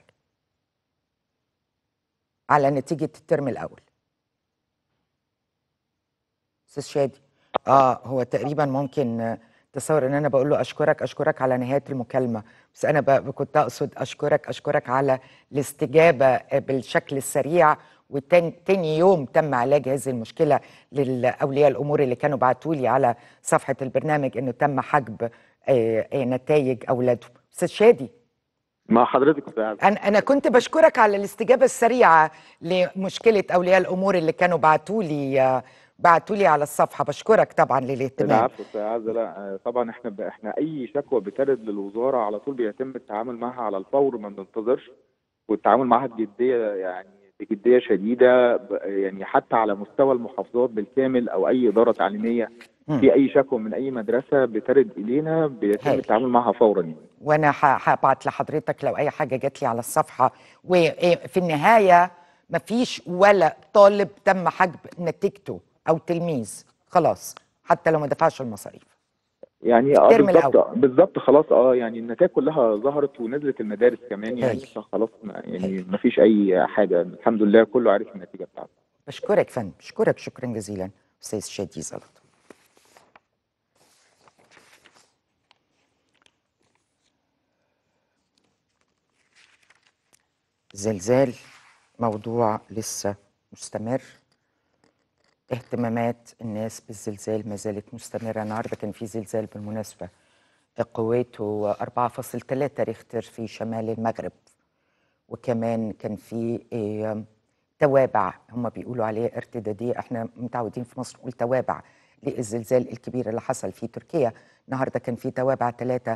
على نتيجه الترم الاول استاذ شادي اه هو تقريبا ممكن آه، تصور ان انا بقول له اشكرك اشكرك على نهايه المكالمه بس انا ب- كنت اقصد اشكرك اشكرك على الاستجابه بالشكل السريع وتاني يوم تم علاج هذه المشكله للاولياء الامور اللي كانوا بعتوا لي على صفحه البرنامج انه تم حجب آه، آه، نتائج اولادهم استاذ شادي مع حضرتك استاذ عزة. انا انا كنت بشكرك على الاستجابه السريعه لمشكله اولياء الامور اللي كانوا بعتوا لي بعتوا لي على الصفحه بشكرك طبعا للاهتمام العفو استاذ عزة لا آه، طبعا احنا ب... احنا اي شكوى بترد للوزاره على طول بيتم التعامل معها على الفور ما بننتظرش والتعامل معها بجديه يعني بجديه شديده ب- يعني حتى على مستوى المحافظات بالكامل او اي اداره تعليميه مم. في اي شكوى من اي مدرسه بترد الينا بيتم هايل. التعامل معها فورا يعني وانا ه- هبعت لحضرتك لو اي حاجه جات لي على الصفحه وفي النهايه مفيش ولا طالب تم حجب نتيجته او تلميذ خلاص حتى لو ما دفعش المصاريف يعني اه الترم بالظبط بالظبط خلاص اه يعني النتائج كلها ظهرت ونزلت المدارس كمان يعني هايل. خلاص ما- يعني ما فيش اي حاجه الحمد لله كله عارف النتيجه بتاعته بشكرك فندم بشكرك شكرا جزيلا استاذ شادي زلط زلزال موضوع لسه مستمر اهتمامات الناس بالزلزال ما زالت مستمرة النهاردة كان في زلزال بالمناسبة قوته 4.3 ريختر في شمال المغرب وكمان كان في إيه، توابع هم بيقولوا عليه ارتدادية احنا متعودين في مصر نقول توابع للزلزال الكبير اللي حصل في تركيا النهارده كان في توابع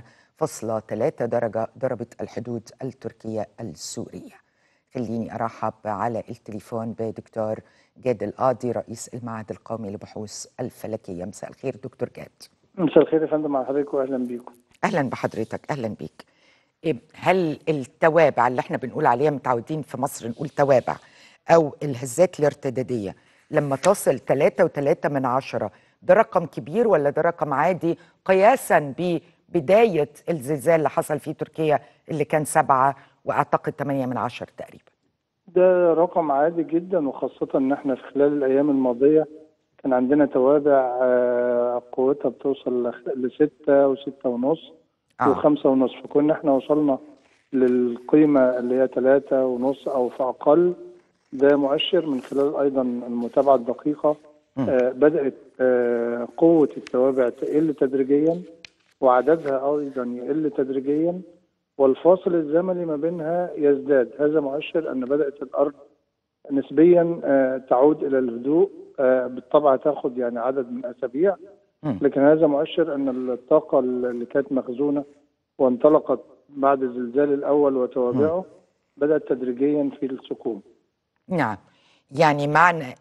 3.3 درجة ضربت الحدود التركية السورية خليني ارحب على التليفون بدكتور جاد القاضي رئيس المعهد القومي للبحوث الفلكية مساء الخير دكتور جاد مساء الخير يا فندم مع حضرتك واهلا بيكم اهلا بحضرتك اهلا بيك إيه، هل التوابع اللي احنا بنقول عليها متعودين في مصر نقول توابع او الهزات الارتداديه لما تصل 3.3 من عشرة ده رقم كبير ولا ده رقم عادي قياسا ببدايه الزلزال اللي حصل في تركيا اللي كان سبعة واعتقد 8 من عشرة تقريبا ده رقم عادي جدا وخاصة ان احنا في خلال الايام الماضية كان عندنا توابع آه، قوتها بتوصل لخ- لستة وستة ونص آه. وخمسة ونص فكنا احنا وصلنا للقيمة اللي هي ثلاثة ونص او في اقل ده مؤشر من خلال ايضا المتابعة الدقيقة آه، بدأت آه، قوة التوابع تقل تدريجيا وعددها ايضا يقل تدريجيا والفاصل الزمني ما بينها يزداد هذا مؤشر ان بدات الارض نسبيا آه، تعود الى الهدوء آه، بالطبع تاخد يعني عدد من اسابيع مم. لكن هذا مؤشر ان الطاقه اللي كانت مخزونه وانطلقت بعد الزلزال الاول وتوابعه بدات تدريجيا في السكون نعم يعني معنى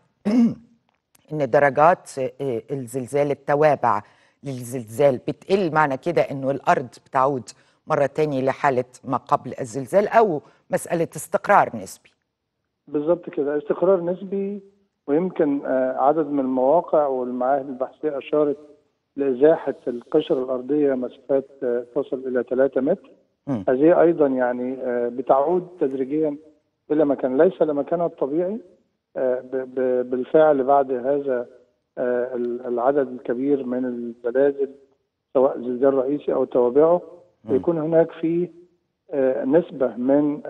ان درجات آه، الزلزال التوابع للزلزال بتقل معنى كده انه الارض بتعود مره تاني لحاله ما قبل الزلزال او مساله استقرار نسبي بالظبط كده استقرار نسبي ويمكن آه، عدد من المواقع والمعاهد البحثيه اشارت لازاحه القشره الارضيه مسافات آه، تصل الى 3 متر مم. هذه ايضا يعني آه، بتعود تدريجيا الى مكان ليس لمكانها الطبيعي آه، ب- ب- بالفعل بعد هذا آه، ال- العدد الكبير من الزلازل سواء زلزال رئيسي او توابعه يكون هناك في آه، نسبه من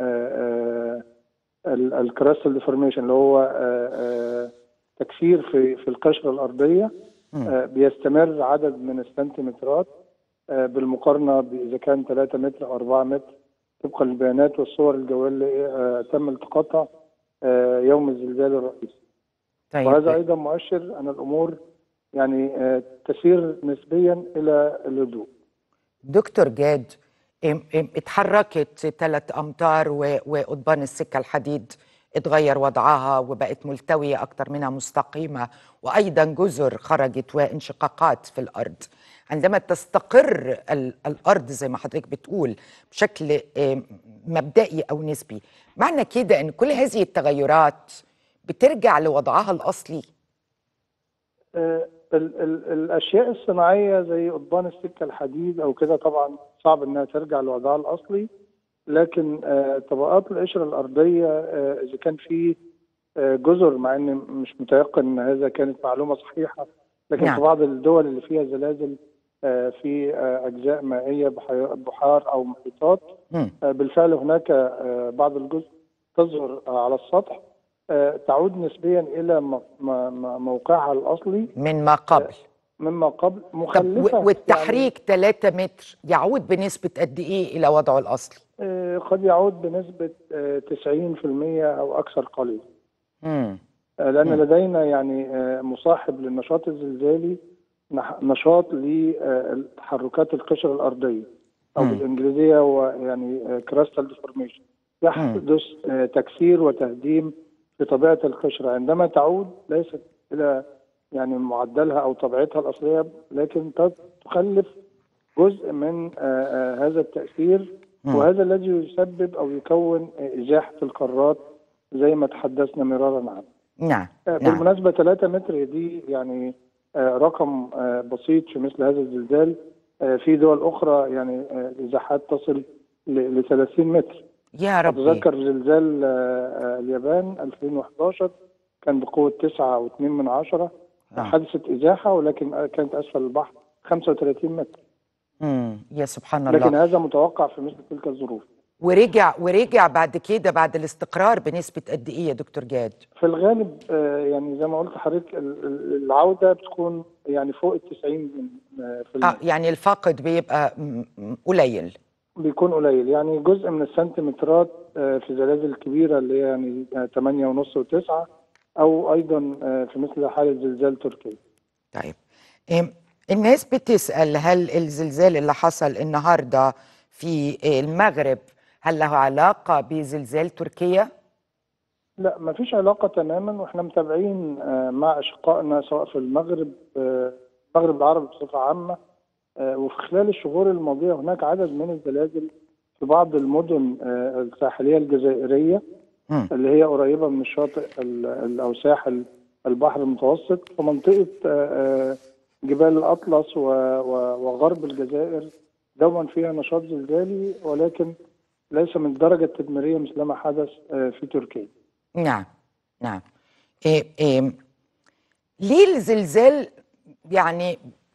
الكراستال ديفورميشن اللي هو آه، آه، تكسير في في القشره الارضيه آه، بيستمر عدد من السنتيمترات آه، بالمقارنه باذا كان 3 متر او 4 متر طبقا للبيانات والصور الجويه اللي آه، تم التقاطها آه، يوم الزلزال الرئيسي طيب وهذا ايضا مؤشر ان الامور يعني آه، تسير نسبيا الى الهدوء دكتور جاد ام- ام- اتحركت ثلاث امتار و- وقضبان السكه الحديد اتغير وضعها وبقت ملتويه اكثر منها مستقيمه وايضا جزر خرجت وانشقاقات في الارض عندما تستقر ال- الارض زي ما حضرتك بتقول بشكل ام، مبدئي او نسبي معنى كده ان كل هذه التغيرات بترجع لوضعها الاصلي آه، ال ال الاشياء الصناعيه زي قضبان السكه الحديد او كده طبعا صعب انها ترجع لوضعها الاصلي لكن آه، طبقات القشره الارضيه آه، اذا كان في آه، جزر مع اني مش متيقن ان هذا كانت معلومه صحيحه لكن نعم. في بعض الدول اللي فيها زلازل آه، في آه، اجزاء مائيه بحي- بحار او محيطات مم. آه، بالفعل هناك آه، بعض الجزء تظهر آه، على السطح آه، تعود نسبيا الى م- م- م- موقعها الاصلي من ما قبل مما قبل طب مخلفه و- والتحريك 3 متر يعود بنسبة قد إيه إلى وضعه الأصلي؟ يعني آه، قد يعود بنسبه آه، 90% او اكثر قليلا مم. آه، لان لدينا يعني آه، مصاحب للنشاط الزلزالي نح- نشاط لتحركات القشره الارضيه او مم. بالانجليزيه هو يعني كراستال ديفورميشن يحدث آه، تكسير وتهديم في طبيعه القشره عندما تعود ليست الى يعني معدلها او طبيعتها الاصليه لكن تت- تخلف جزء من آه، آه، هذا التاثير مم. وهذا الذي يسبب او يكون آه، ازاحه القارات زي ما تحدثنا مرارا عنه نعم آه، نعم بالمناسبة 3 متر دي يعني آه، رقم آه، بسيط في مثل هذا الزلزال آه، في دول أخرى يعني آه، الإزاحات تصل ل 30 متر يا ربي أتذكر زلزال آه، آه، اليابان 2011 كان بقوة 9.2 من عشرة آه. حدثت إزاحة ولكن آه، كانت أسفل البحر 35 متر مم. يا سبحان لكن الله هذا متوقع في مثل تلك الظروف ورجع ورجع بعد كده بعد الاستقرار بنسبة قد إيه يا دكتور جاد؟ في الغالب آه، يعني زي ما قلت لحضرتك ال- ال- العودة بتكون يعني فوق ال 90 من- آه، في آه يعني الفاقد بيبقى م- م- قليل بيكون قليل يعني جزء من السنتيمترات آه، في زلازل كبيرة اللي هي يعني آه، 8 ونص وتسعة أو أيضا آه، في مثل حالة زلزال تركيا طيب إم، الناس بتسأل هل الزلزال اللي حصل النهاردة في المغرب هل له علاقة بزلزال تركيا؟ لا ما فيش علاقة تماما واحنا متابعين آه، مع أشقائنا سواء في المغرب آه، المغرب العربي بصفة عامة آه، وفي خلال الشهور الماضية هناك عدد من الزلازل في بعض المدن آه، الساحلية الجزائرية مم. اللي هي قريبة من الشاطئ ال- ال- أو ساحل البحر المتوسط في منطقة آه، آه، جبال الأطلس و- و- وغرب الجزائر دوما فيها نشاط زلزالي ولكن ليس من الدرجة التدميرية مثل ما حدث آه، في تركيا نعم نعم إيه إيه ليه الزلزال يعني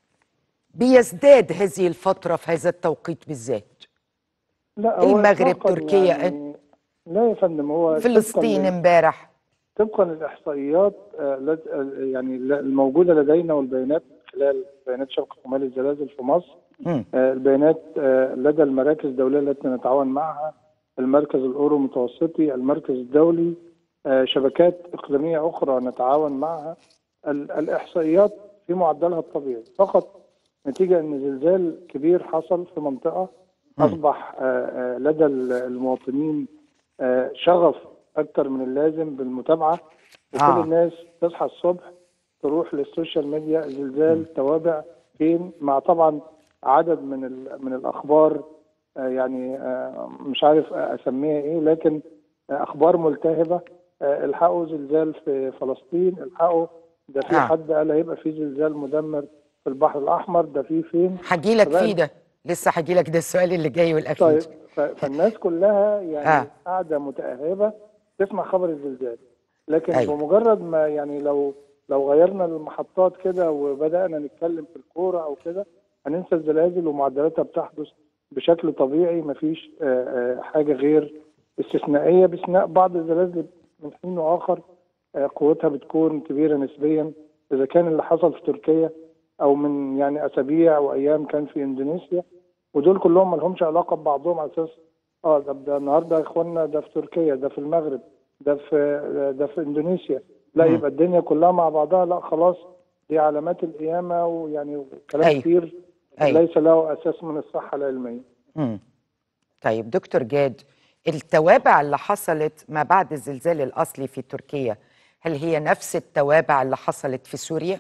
بيزداد هذه الفترة في هذا التوقيت بالذات؟ لا المغرب، إطلاقاً تركيا، يعني لا يا فندم هو فلسطين طبقاً امبارح طبقا للاحصائيات آه، لد- آه، يعني ل- الموجوده لدينا والبيانات من خلال بيانات شبكه قمال الزلازل في مصر مم. آه، البيانات آه، لدى المراكز الدوليه التي نتعاون معها المركز الاورو متوسطي المركز الدولي آه، شبكات اقليميه اخرى نتعاون معها ال- الاحصائيات في معدلها الطبيعي فقط نتيجه ان زلزال كبير حصل في منطقه اصبح آه، آه، لدى ال- المواطنين آه، شغف اكثر من اللازم بالمتابعه وكل آه. الناس تصحى الصبح تروح للسوشيال ميديا زلزال توابع فين مع طبعا عدد من ال- من الاخبار آه، يعني آه، مش عارف اسميها ايه لكن آه، اخبار ملتهبه آه، الحقوا زلزال في فلسطين الحقوا ده في آه. حد قال هيبقى في زلزال مدمر في البحر الاحمر ده في فين هجي لك فبقى- فيه ده لسه هجي لك ده السؤال اللي جاي والاخير طيب ف- فالناس كلها يعني آه. آه. قاعده متاهبه تسمع خبر الزلزال لكن أيوة. أيوة. بمجرد ما يعني لو لو غيرنا المحطات كده وبدانا نتكلم في الكوره او كده هننسى الزلازل ومعدلاتها بتحدث بشكل طبيعي مفيش آه، آه، حاجه غير استثنائيه باستثناء بعض الزلازل من حين واخر آه، قوتها بتكون كبيره نسبيا اذا كان اللي حصل في تركيا او من يعني اسابيع وايام كان في اندونيسيا ودول كلهم ما لهمش علاقه ببعضهم على اساس اه ده, ده النهارده يا اخوانا ده في تركيا ده في المغرب ده في ده في اندونيسيا لا مم. يبقى الدنيا كلها مع بعضها لا خلاص دي علامات القيامه ويعني كلام أيوة. كتير أيوة. ليس له اساس من الصحه العلميه مم. طيب دكتور جاد التوابع اللي حصلت ما بعد الزلزال الأصلي في تركيا هل هي نفس التوابع اللي حصلت في سوريا؟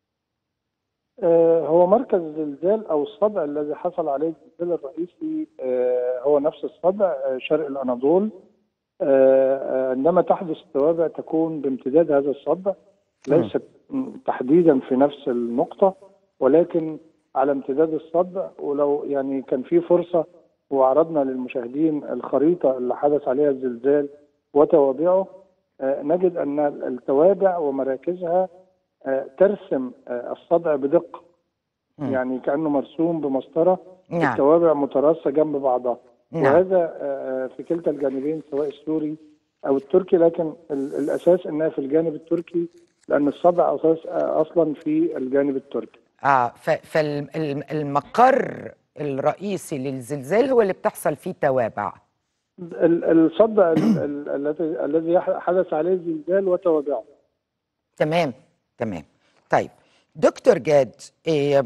آه، هو مركز الزلزال او الصدع الذي حصل عليه الزلزال الرئيسي آه، هو نفس الصدع آه، شرق الاناضول آه، آه، عندما تحدث التوابع تكون بامتداد هذا الصدع ليست م- تحديدا في نفس النقطه ولكن على امتداد الصدع ولو يعني كان في فرصه وعرضنا للمشاهدين الخريطه اللي حدث عليها الزلزال وتوابعه آه، نجد ان التوابع ومراكزها آه، ترسم آه، الصدع بدقه يعني كانه مرسوم بمسطره نعم. التوابع متراصه جنب بعضها نعم. وهذا آه، في كلتا الجانبين سواء السوري او التركي لكن ال- الاساس انها في الجانب التركي لان الصدع اساس آه، اصلا في الجانب التركي اه فالمقر الرئيسي للزلزال هو اللي بتحصل فيه توابع ال- الصدع ال- ال- الذي الذي يح- حدث عليه الزلزال وتوابعه تمام تمام طيب دكتور جاد إيه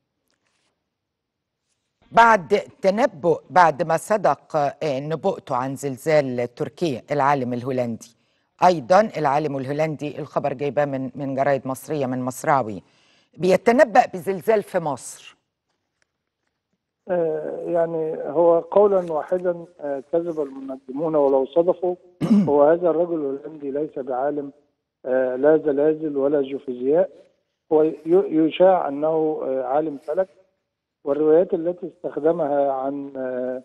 بعد تنبؤ بعد ما صدق إيه نبؤته عن زلزال تركيا العالم الهولندي ايضا العالم الهولندي الخبر جايباه من من جرايد مصريه من مصراوي بيتنبأ بزلزال في مصر آه، يعني هو قولا واحدا آه، كذب المنجمون ولو صدفوا هو هذا الرجل الهولندي ليس بعالم آه، لا زلازل ولا جيوفيزياء هو ي- يشاع انه آه، عالم فلك والروايات التي استخدمها عن آه،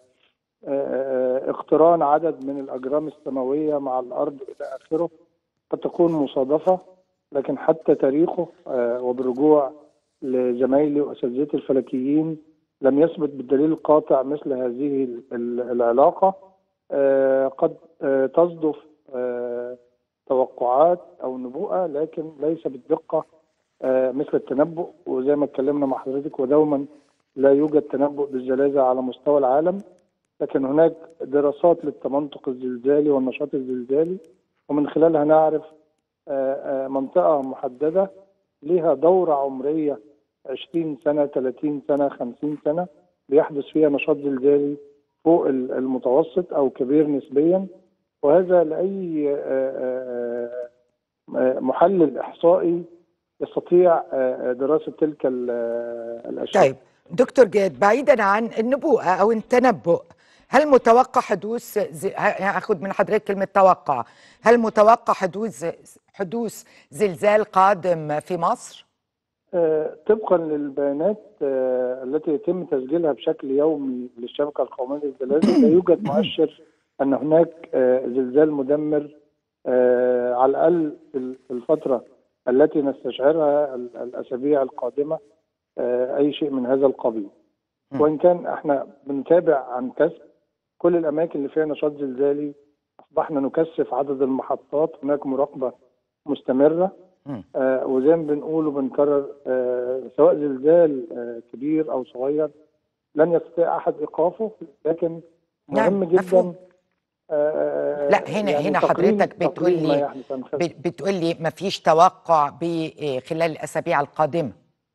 آه، اقتران عدد من الاجرام السماويه مع الارض الى اخره قد تكون مصادفه لكن حتى تاريخه آه، وبالرجوع لزمايلي واساتذتي الفلكيين لم يثبت بالدليل القاطع مثل هذه ال- ال- العلاقه آه، قد آه، تصدف آه، توقعات او نبوءه لكن ليس بالدقه آه، مثل التنبؤ وزي ما اتكلمنا مع حضرتك ودوما لا يوجد تنبؤ بالزلازل على مستوى العالم لكن هناك دراسات للتمنطق الزلزالي والنشاط الزلزالي ومن خلالها نعرف آه، آه، منطقة محددة لها دورة عمرية 20 سنة 30 سنة 50 سنة بيحدث فيها نشاط زلزالي فوق ال- المتوسط أو كبير نسبيا وهذا لأي آه، آه، آه، محلل إحصائي يستطيع آه، آه، دراسة تلك ال- آه، الأشياء طيب دكتور جاد بعيدا عن النبوءة أو التنبؤ هل متوقع حدوث ز... هاخد من حضرتك كلمة توقع هل متوقع حدوث حدوث زلزال قادم في مصر؟ آه، طبقا للبيانات آه، التي يتم تسجيلها بشكل يومي للشبكه القوميه للزلازل لا يوجد مؤشر ان هناك آه، زلزال مدمر آه، على الاقل في ال- في الفتره التي نستشعرها ال- الاسابيع القادمه آه، اي شيء من هذا القبيل. مم. وان كان احنا بنتابع عن كسب كل الاماكن اللي فيها نشاط زلزالي اصبحنا نكثف عدد المحطات هناك مراقبه مستمره مم. آه وزي ما بنقول وبنكرر آه سواء زلزال آه كبير او صغير لن يستطيع احد ايقافه لكن نعم، مهم جدا مفهوم. آه لا، هنا- هنا تقليل- حضرتك بتقول تقليل ما لي يحدث عن خلف. ب- بتقول لي ما فيش توقع ب- خلال الأسابيع القادمة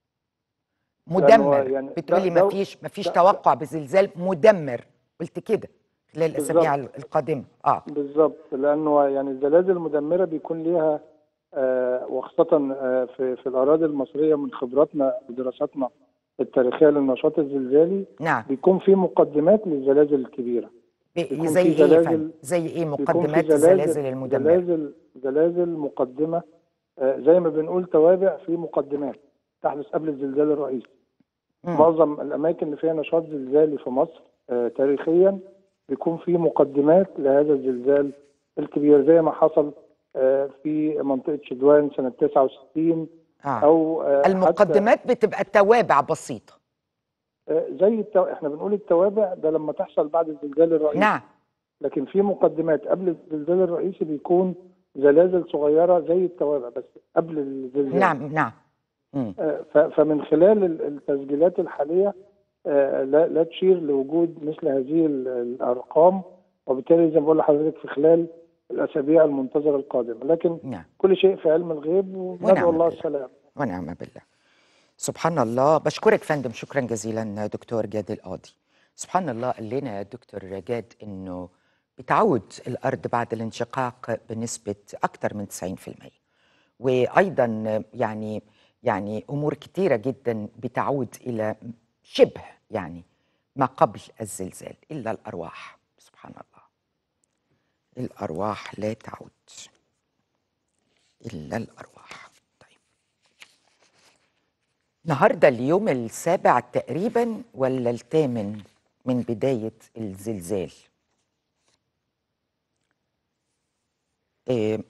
مدمر يعني بتقول لي ده- ما ده- فيش ما فيش ده- توقع بزلزال مدمر قلت كده خلال الأسابيع القادمة اه بالظبط لانه يعني الزلازل المدمره بيكون ليها آه وخاصه آه في في الاراضي المصريه من خبراتنا ودراساتنا التاريخيه للنشاط الزلزالي نعم بيكون في مقدمات للزلازل الكبيره ب- بيكون زي في ايه يا زلازل- فندم؟ زي ايه بيكون في مقدمات زلازل- الزلازل المدمرة زلازل زلازل مقدمه آه زي ما بنقول توابع في مقدمات تحدث قبل الزلزال الرئيسي مم. معظم الاماكن اللي فيها نشاط زلزالي في مصر آه تاريخيا بيكون في مقدمات لهذا الزلزال الكبير زي ما حصل آه في منطقه شدوان سنه 69 آه. او آه حتى المقدمات بتبقى توابع بسيطة آه زي التو... احنا بنقول التوابع ده لما تحصل بعد الزلزال الرئيسي نعم لكن في مقدمات قبل الزلزال الرئيسي بيكون زلازل صغيره زي التوابع بس قبل الزلزال نعم نعم مم. آه، ف- فمن خلال ال- التسجيلات الحاليه آه، لا لا تشير لوجود مثل هذه ال- الارقام وبالتالي زي ما بقول لحضرتك في خلال الاسابيع المنتظره القادمه لكن نعم كل شيء في علم الغيب ونعم وندعو الله بالله. السلام ونعم بالله سبحان الله بشكرك فندم شكرا جزيلا دكتور جاد القاضي سبحان الله قال لنا يا دكتور جاد انه بتعود الارض بعد الانشقاق بنسبه اكثر من 90% وايضا يعني يعني امور كثيره جدا بتعود الى شبه يعني ما قبل الزلزال الا الارواح سبحان الله الارواح لا تعود الا الارواح طيب النهارده اليوم السابع تقريبا ولا الثامن من بدايه الزلزال إيه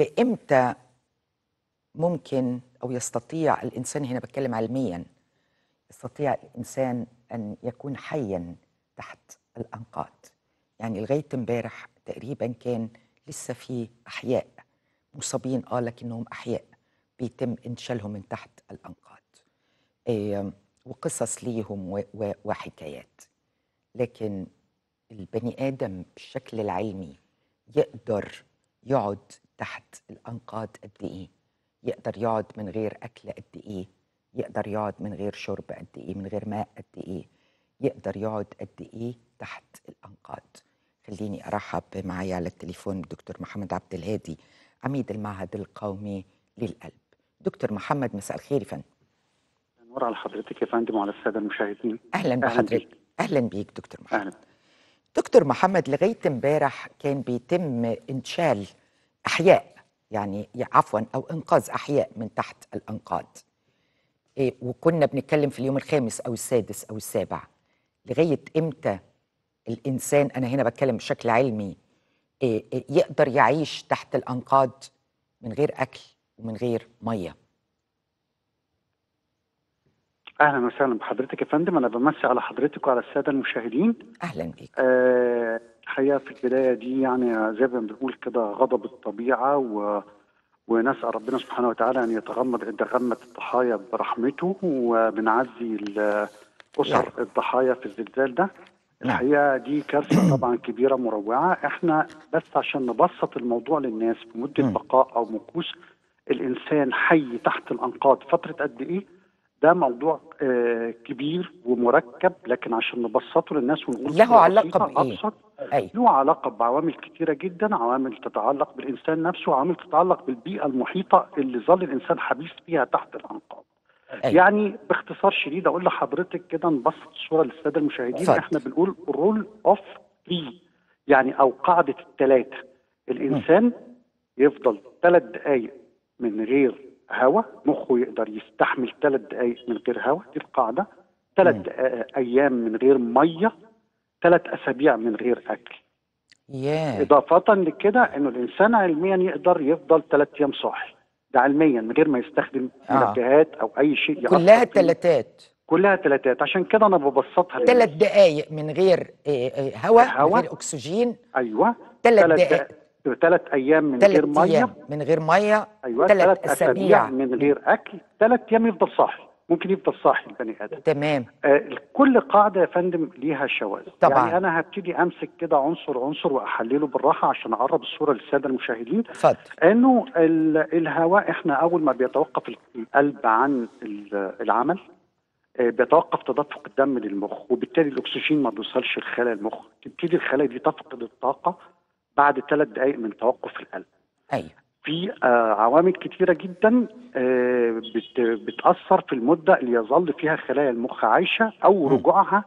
لامتى ممكن او يستطيع الانسان هنا بتكلم علميا يستطيع الإنسان أن يكون حيا تحت الأنقاض يعني لغاية امبارح تقريبا كان لسه في أحياء مصابين آه لكنهم أحياء بيتم إنشالهم من تحت الأنقاض آه وقصص ليهم و- و- وحكايات لكن البني آدم بالشكل العلمي يقدر يقعد تحت الأنقاض قد إيه يقدر يقعد من غير أكل قد إيه يقدر يقعد من غير شرب قد إيه من غير ماء قد إيه يقدر يقعد قد إيه تحت الأنقاض خليني أرحب معايا على التليفون دكتور محمد عبد الهادي عميد المعهد القومي للقلب دكتور محمد مساء الخير يا فندم نور على حضرتك يا فندم وعلى الساده المشاهدين أهلا أهلا بحضرتك بيك. أهلا بيك دكتور محمد اهلا دكتور محمد لغاية امبارح كان بيتم إنشال أحياء يعني عفوا أو إنقاذ أحياء من تحت الأنقاض إيه وكنا بنتكلم في اليوم الخامس أو السادس أو السابع لغاية إمتى الإنسان أنا هنا بتكلم بشكل علمي إيه إيه يقدر يعيش تحت الأنقاض من غير أكل ومن غير مية اهلا وسهلا بحضرتك يا فندم انا بمسي على حضرتك وعلى الساده المشاهدين أهلا بيك آه، الحقيقه في البدايه دي يعني زي ما بنقول كده غضب الطبيعه و ونسال ربنا سبحانه وتعالى ان يتغمد يتغمد الضحايا برحمته وبنعزي ال- اسر الضحايا في الزلزال ده نعم. الحقيقه دي كارثه طبعا كبيره مروعه احنا بس عشان نبسط الموضوع للناس في مده مم. بقاء او مكوث الانسان حي تحت الانقاض فتره قد ايه ده موضوع آه كبير ومركب لكن عشان نبسطه للناس ونقول له صورة علاقة بسيطة بإيه؟ ابسط أي له علاقه بعوامل كتيره جدا عوامل تتعلق بالانسان نفسه وعوامل تتعلق بالبيئه المحيطه اللي ظل الانسان حبيس فيها تحت الانقاض أي يعني باختصار شديد اقول لحضرتك كده نبسط الصوره للساده المشاهدين اتفضل. احنا بنقول رول اوف 3 يعني او قاعده الثلاثه الانسان يفضل ثلاث دقائق من غير هواء مخه يقدر يستحمل ثلاث دقائق من غير هواء دي القاعده ثلاث مم. ايام من غير ميه ثلاث اسابيع من غير اكل ياه اضافه لكده انه الانسان علميا يقدر يفضل ثلاث ايام صاحي ده علميا من غير ما يستخدم آه. منبهات او اي شيء يأثر كلها فيه. تلاتات كلها ثلاثات عشان كده انا ببسطها للناس. ثلاث دقايق من غير آه، آه، هواء من هواء. غير اكسجين ايوه ثلاث ثلاث دقائق ثلاث ايام من غير ثلاث ميه ايام من غير ميه ايوه ثلاث ثلاث اسابيع اسابيع من غير اكل ثلاث ايام يفضل صاحي ممكن يفضل صاحي البني ادم تمام آه كل قاعده يا فندم ليها شواذ طبعاً. يعني انا هبتدي امسك كده عنصر عنصر واحلله بالراحه عشان اقرب الصوره للساده المشاهدين اتفضل انه ال- الهواء احنا اول ما بيتوقف القلب عن ال- العمل آه، بيتوقف تدفق الدم للمخ وبالتالي الاكسجين ما بيوصلش لخلايا المخ تبتدي الخلايا دي تفقد الطاقه بعد ثلاث دقائق من توقف القلب ايوه في آه، عوامل كتيره جدا آه، بت- بتاثر في المده اللي يظل فيها خلايا المخ عايشه او مم. رجوعها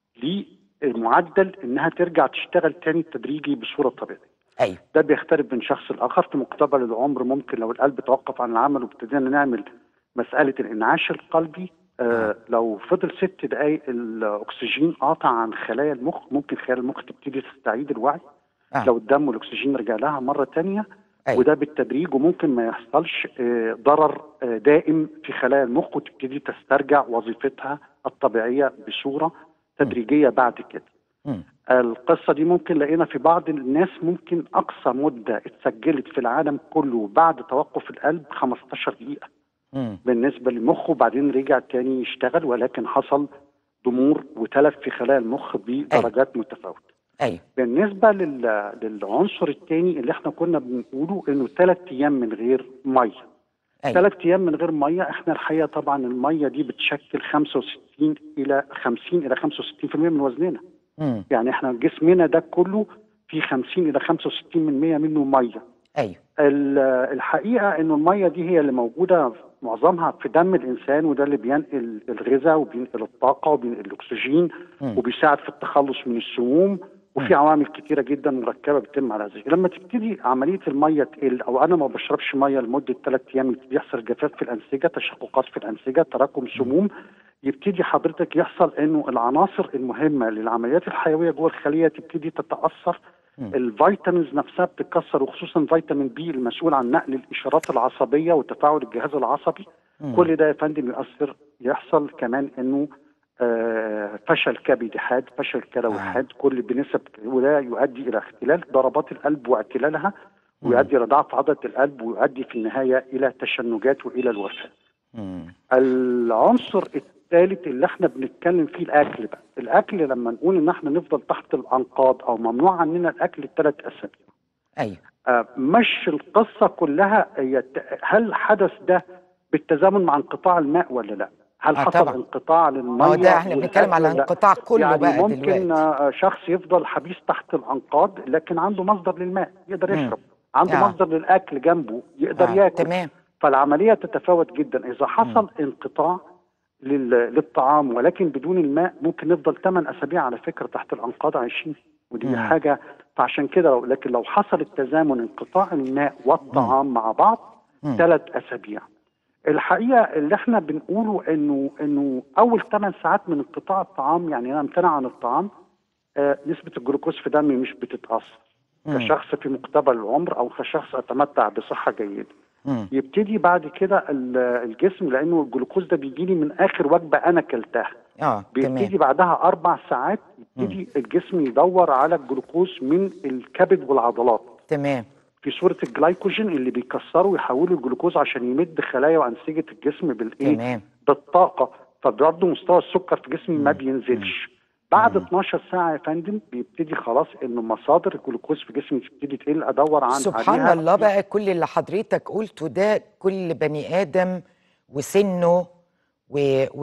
لمعدل انها ترجع تشتغل تاني تدريجي بصوره طبيعيه ايوه ده بيختلف من شخص لاخر في مقتبل العمر ممكن لو القلب توقف عن العمل وابتدينا نعمل مساله الانعاش القلبي آه لو فضل ست دقائق الاكسجين قاطع عن خلايا المخ ممكن خلايا المخ تبتدي تستعيد الوعي آه. لو الدم والاكسجين رجع لها مره تانية أيوة. وده بالتدريج وممكن ما يحصلش آه، ضرر آه، دائم في خلايا المخ وتبتدي تسترجع وظيفتها الطبيعيه بصوره تدريجيه بعد كده مم. القصة دي ممكن لقينا في بعض الناس ممكن أقصى مدة اتسجلت في العالم كله بعد توقف القلب 15 دقيقة مم. بالنسبة للمخ وبعدين رجع تاني يشتغل ولكن حصل ضمور وتلف في خلايا المخ بدرجات متفاوتة ايوه بالنسبة لل... للعنصر الثاني اللي احنا كنا بنقوله انه ثلاث ايام من غير مية ايوه ثلاث ايام من غير ميه احنا الحقيقه طبعا الميه دي بتشكل 65 الى 50 الى 65% من وزننا مم. يعني احنا جسمنا ده كله في 50 الى 65 من 100 منه ميه ايوه ال- الحقيقه انه الميه دي هي اللي موجوده معظمها في دم الانسان وده اللي بينقل الغذاء وبينقل الطاقه وبينقل الاكسجين مم. وبيساعد في التخلص من السموم وفي عوامل كتيره جدا مركبه بتتم على ذلك لما تبتدي عمليه الميه تقل او انا ما بشربش ميه لمده ثلاث ايام يبتدي يحصل جفاف في الانسجه تشققات في الانسجه تراكم سموم يبتدي حضرتك يحصل انه العناصر المهمه للعمليات الحيويه جوه الخليه تبتدي تتاثر مم. الفيتامينز نفسها بتتكسر وخصوصا فيتامين بي المسؤول عن نقل الاشارات العصبيه وتفاعل الجهاز العصبي مم. كل ده يا فندم يؤثر يحصل كمان انه آه، فشل كبدي حاد فشل كلوي آه. حاد كل بنسب وده يؤدي الى اختلال ضربات القلب واعتلالها ويؤدي الى ضعف عضله القلب ويؤدي في النهايه الى تشنجات والى الوفاه. مم. العنصر الثالث اللي احنا بنتكلم فيه الاكل بقى، الاكل لما نقول ان احنا نفضل تحت الانقاض او ممنوع عننا الاكل ثلاث اسابيع. ايوه آه، مش القصه كلها هي ت- هل حدث ده بالتزامن مع انقطاع الماء ولا لا؟ هل آه، حصل طبعا. انقطاع للميه هو ده احنا بنتكلم والأكل على ولا لا؟ انقطاع كله يعني بقى ممكن دلوقتي آه، شخص يفضل حبيس تحت الانقاض لكن عنده مصدر للماء يقدر مم. يشرب عنده آه. مصدر للاكل جنبه يقدر آه، ياكل تمام فالعمليه تتفاوت جدا اذا حصل انقطاع لل- للطعام ولكن بدون الماء ممكن نفضل 8 اسابيع على فكره تحت الانقاض عايشين ودي مم. حاجه فعشان كده لو لكن لو حصل التزامن انقطاع الماء والطعام مع بعض مم. ثلاث اسابيع الحقيقه اللي احنا بنقوله انه انه اول 8 ساعات من انقطاع الطعام يعني انا امتنع عن الطعام آه نسبه الجلوكوز في دمي مش بتتاثر مم. كشخص في مقتبل العمر او كشخص اتمتع بصحه جيده مم. يبتدي بعد كده ال- الجسم لانه الجلوكوز ده بيجي لي من اخر وجبه انا اكلتها اه بيبتدي تمام بعدها اربع ساعات يبتدي الجسم يدور على الجلوكوز من الكبد والعضلات تمام في صوره الجلايكوجين اللي بيكسره ويحوله الجلوكوز عشان يمد خلايا وانسجه الجسم بالايه تمام بالطاقه فبرضه مستوى السكر في جسمي ما بينزلش بعد مم. 12 ساعه يا فندم بيبتدي خلاص انه مصادر الجلوكوز في جسمي تبتدي تقل ادور عن سبحان عليها الله بقى كل اللي حضرتك قلته ده كل بني آدم وسنه و و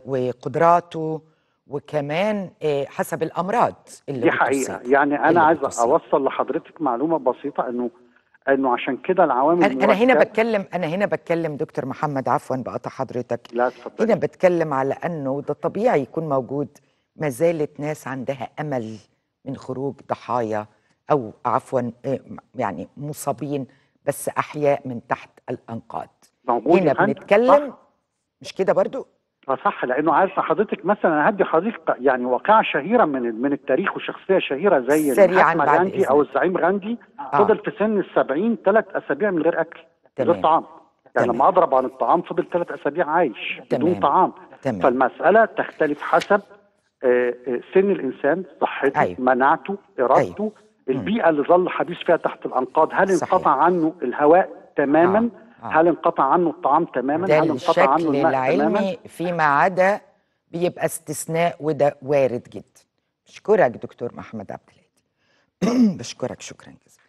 وقدراته وكمان آه، حسب الأمراض اللي دي حقيقه بتصيب. يعني اللي انا عايز بتصيب. اوصل لحضرتك معلومه بسيطه انه انه عشان كده العوامل أنا أنا هنا المركبة- بتكلم أنا هنا بتكلم دكتور محمد عفوا بقطع حضرتك لا هنا اتفضلي بتكلم على أنه ده طبيعي يكون موجود ما زالت ناس عندها أمل من خروج ضحايا أو عفوا آه، يعني مصابين بس أحياء من تحت الأنقاض موجود هنا يا فندم. بنتكلم صح. مش كده برضو اه صح لانه عارف حضرتك مثلا انا هدي حضرتك يعني واقعه شهيره من من التاريخ وشخصيه شهيره زي سريعاً المحاكم بعد غاندي او إذنك. الزعيم غاندي آه. فضل في سن السبعين ثلاث اسابيع من غير اكل من غير تمام. طعام يعني تمام. لما اضرب عن الطعام فضل ثلاث اسابيع عايش بدون تمام. طعام تمام فالمساله تختلف حسب آه، آه، سن الانسان صحته أيوة. مناعته ارادته البيئه اللي ظل حبيس فيها تحت الانقاض هل صحيح. انقطع عنه الهواء تماما آه. آه. هل انقطع عنه الطعام تماما ده هل انقطع عنه الشكل الماء تماما العلمي فيما عدا بيبقى استثناء وده وارد جدا بشكرك دكتور محمد عبد الهادي بشكرك شكرا جزيلا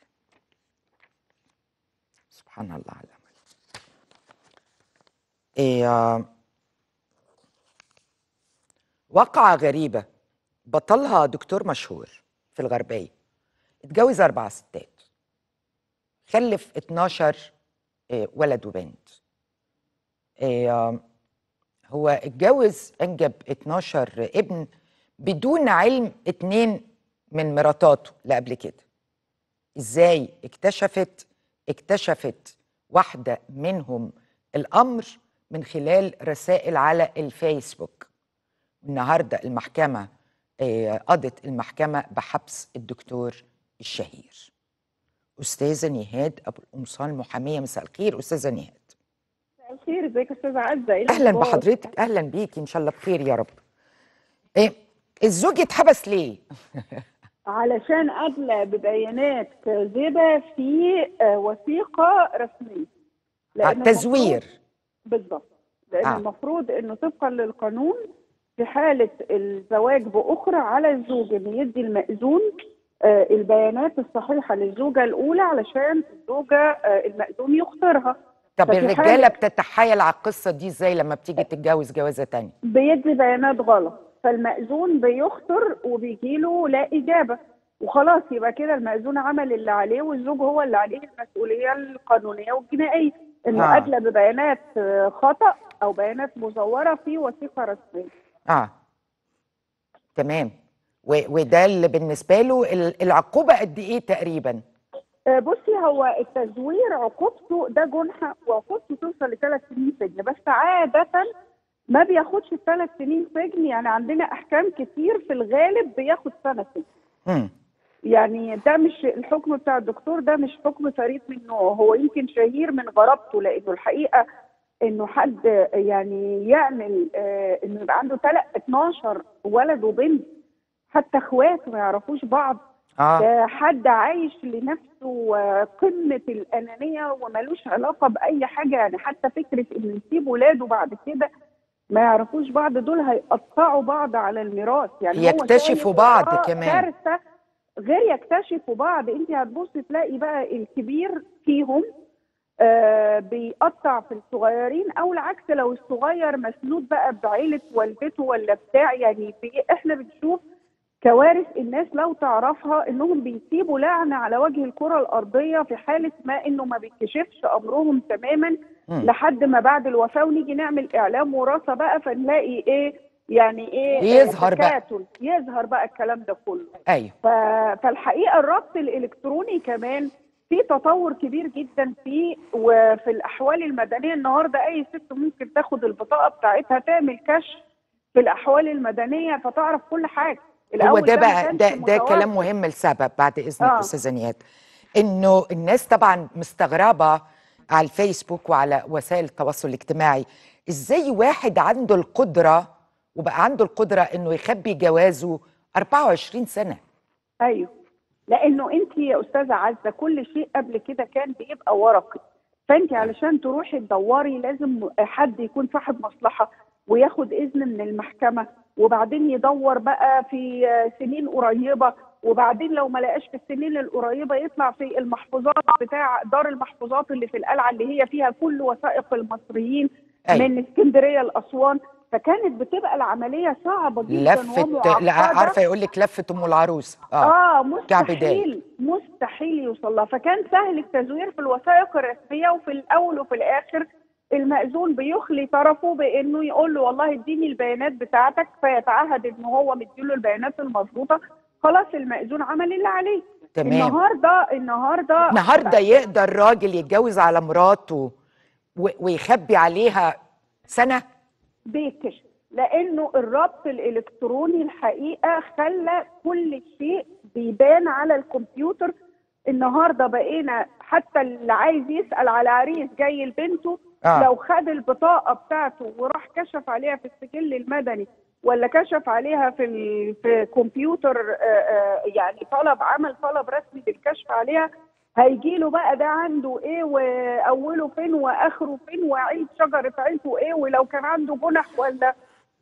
سبحان الله على العمل إيه آه، واقعة غريبة بطلها دكتور مشهور في الغربية اتجوز أربع ستات خلف 12 إيه، ولد وبنت إيه، آم، هو اتجوز انجب 12 ابن بدون علم اتنين من مراتاته اللي قبل كده ازاي اكتشفت اكتشفت واحدة منهم الامر من خلال رسائل على الفيسبوك النهارده المحكمة آه، قضت المحكمة بحبس الدكتور الشهير أستاذة نهاد أبو القمصان محامية مساء الخير أستاذة نهاد الخير ازيك يا استاذه عزه ايه اهلا الأخبار؟ بحضرتك اهلا بيكي ان شاء الله بخير يا رب إيه الزوج اتحبس ليه علشان ادلى ببيانات كاذبه في آه، وثيقه رسميه آه، المفروض- تزوير بالظبط لان آه. المفروض انه طبقا للقانون في حاله الزواج باخرى على الزوج انه يدي المأذون آه، البيانات الصحيحه للزوجه الاولى علشان الزوجه آه، المأذون يختارها طب ففي الرجاله حالة- بتتحايل على القصه دي ازاي لما بتيجي تتجوز جوازه تانية بيدي بيانات غلط فالمأذون بيخطر وبيجيله لا إجابة وخلاص يبقى كده المأذون عمل اللي عليه والزوج هو اللي عليه المسؤولية القانونية والجنائية إنه آه. أدلى ببيانات آه، خطأ أو بيانات مزورة في وثيقة رسمية اه تمام و- وده اللي بالنسبه له ال- العقوبه قد ايه تقريبا آه، بصي هو التزوير عقوبته ده جنحة وعقوبته توصل لثلاث سنين سجن بس عادة ما بياخدش ثلاث سنين سجن يعني عندنا أحكام كتير في الغالب بياخد سنة سجن مم. يعني ده مش الحكم بتاع الدكتور ده مش حكم فريد من نوعه هو يمكن شهير من غرابته لانه الحقيقه انه حد يعني يعمل آه، انه يبقى عنده تلات 12 ولد وبنت حتى اخوات ما يعرفوش بعض اه ده حد عايش لنفسه آه، قمة الأنانية وملوش علاقة بأي حاجة يعني حتى فكرة إنه يسيب ولاده بعد كده ما يعرفوش بعض دول هيقطعوا بعض على الميراث يعني هو يكتشفوا شايف بعض وراه كمان. كارثة غير يكتشفوا بعض انت هتبصي تلاقي بقى الكبير فيهم آه بيقطع في الصغيرين او العكس لو الصغير مسنود بقى بعيلة والدته ولا بتاع يعني بي احنا بنشوف كوارث الناس لو تعرفها انهم بيسيبوا لعنه على وجه الكره الارضيه في حاله ما انه ما بيتكشفش امرهم تماما مم. لحد ما بعد الوفاه ونيجي نعمل اعلام وراثه بقى فنلاقي ايه يعني ايه يظهر بقى. تكاتل. يظهر بقى الكلام ده كله ايوه ف... فالحقيقه الربط الالكتروني كمان في تطور كبير جدا فيه وفي الاحوال المدنيه النهارده اي ست ممكن تاخد البطاقه بتاعتها تعمل كشف في الاحوال المدنيه فتعرف كل حاجه هو الأول ده ما بقى كانش ده ده متوفر. كلام مهم لسبب بعد اذنك آه. استاذه نياد انه الناس طبعا مستغربه على الفيسبوك وعلى وسائل التواصل الاجتماعي ازاي واحد عنده القدره وبقى عنده القدره انه يخبي جوازه 24 سنه ايوه لانه انت يا استاذه عزه كل شيء قبل كده كان بيبقى ورقي فانت علشان تروحي تدوري لازم حد يكون صاحب مصلحه وياخد اذن من المحكمه وبعدين يدور بقى في سنين قريبه وبعدين لو ما لقاش في السنين القريبه يطلع في المحفوظات بتاع دار المحفوظات اللي في القلعه اللي هي فيها كل وثائق المصريين أيوة. من اسكندريه لاسوان فكانت بتبقى العمليه صعبه جدا لفه ومعقده لا عارفه يقول لك لفه ام العروسه اه كعب داي. مستحيل مستحيل يوصل لها فكان سهل التزوير في الوثائق الرسميه وفي الاول وفي الاخر المأذون بيخلي طرفه بانه يقول له والله اديني البيانات بتاعتك فيتعهد ان هو مديله البيانات المظبوطه خلاص المأذون عمل اللي عليه تمام النهارده النهارده النهارده يقدر راجل يتجوز على مراته و- ويخبي عليها سنه بيكشف لانه الربط الالكتروني الحقيقه خلى كل شيء بيبان على الكمبيوتر النهارده بقينا حتى اللي عايز يسال على عريس جاي لبنته آه. لو خد البطاقه بتاعته وراح كشف عليها في السجل المدني ولا كشف عليها في ال... في كمبيوتر آه، آه، يعني طلب عمل طلب رسمي بالكشف عليها هيجي له بقى ده عنده ايه واوله فين واخره فين وعيد شجره عيلته ايه ولو كان عنده جنح ولا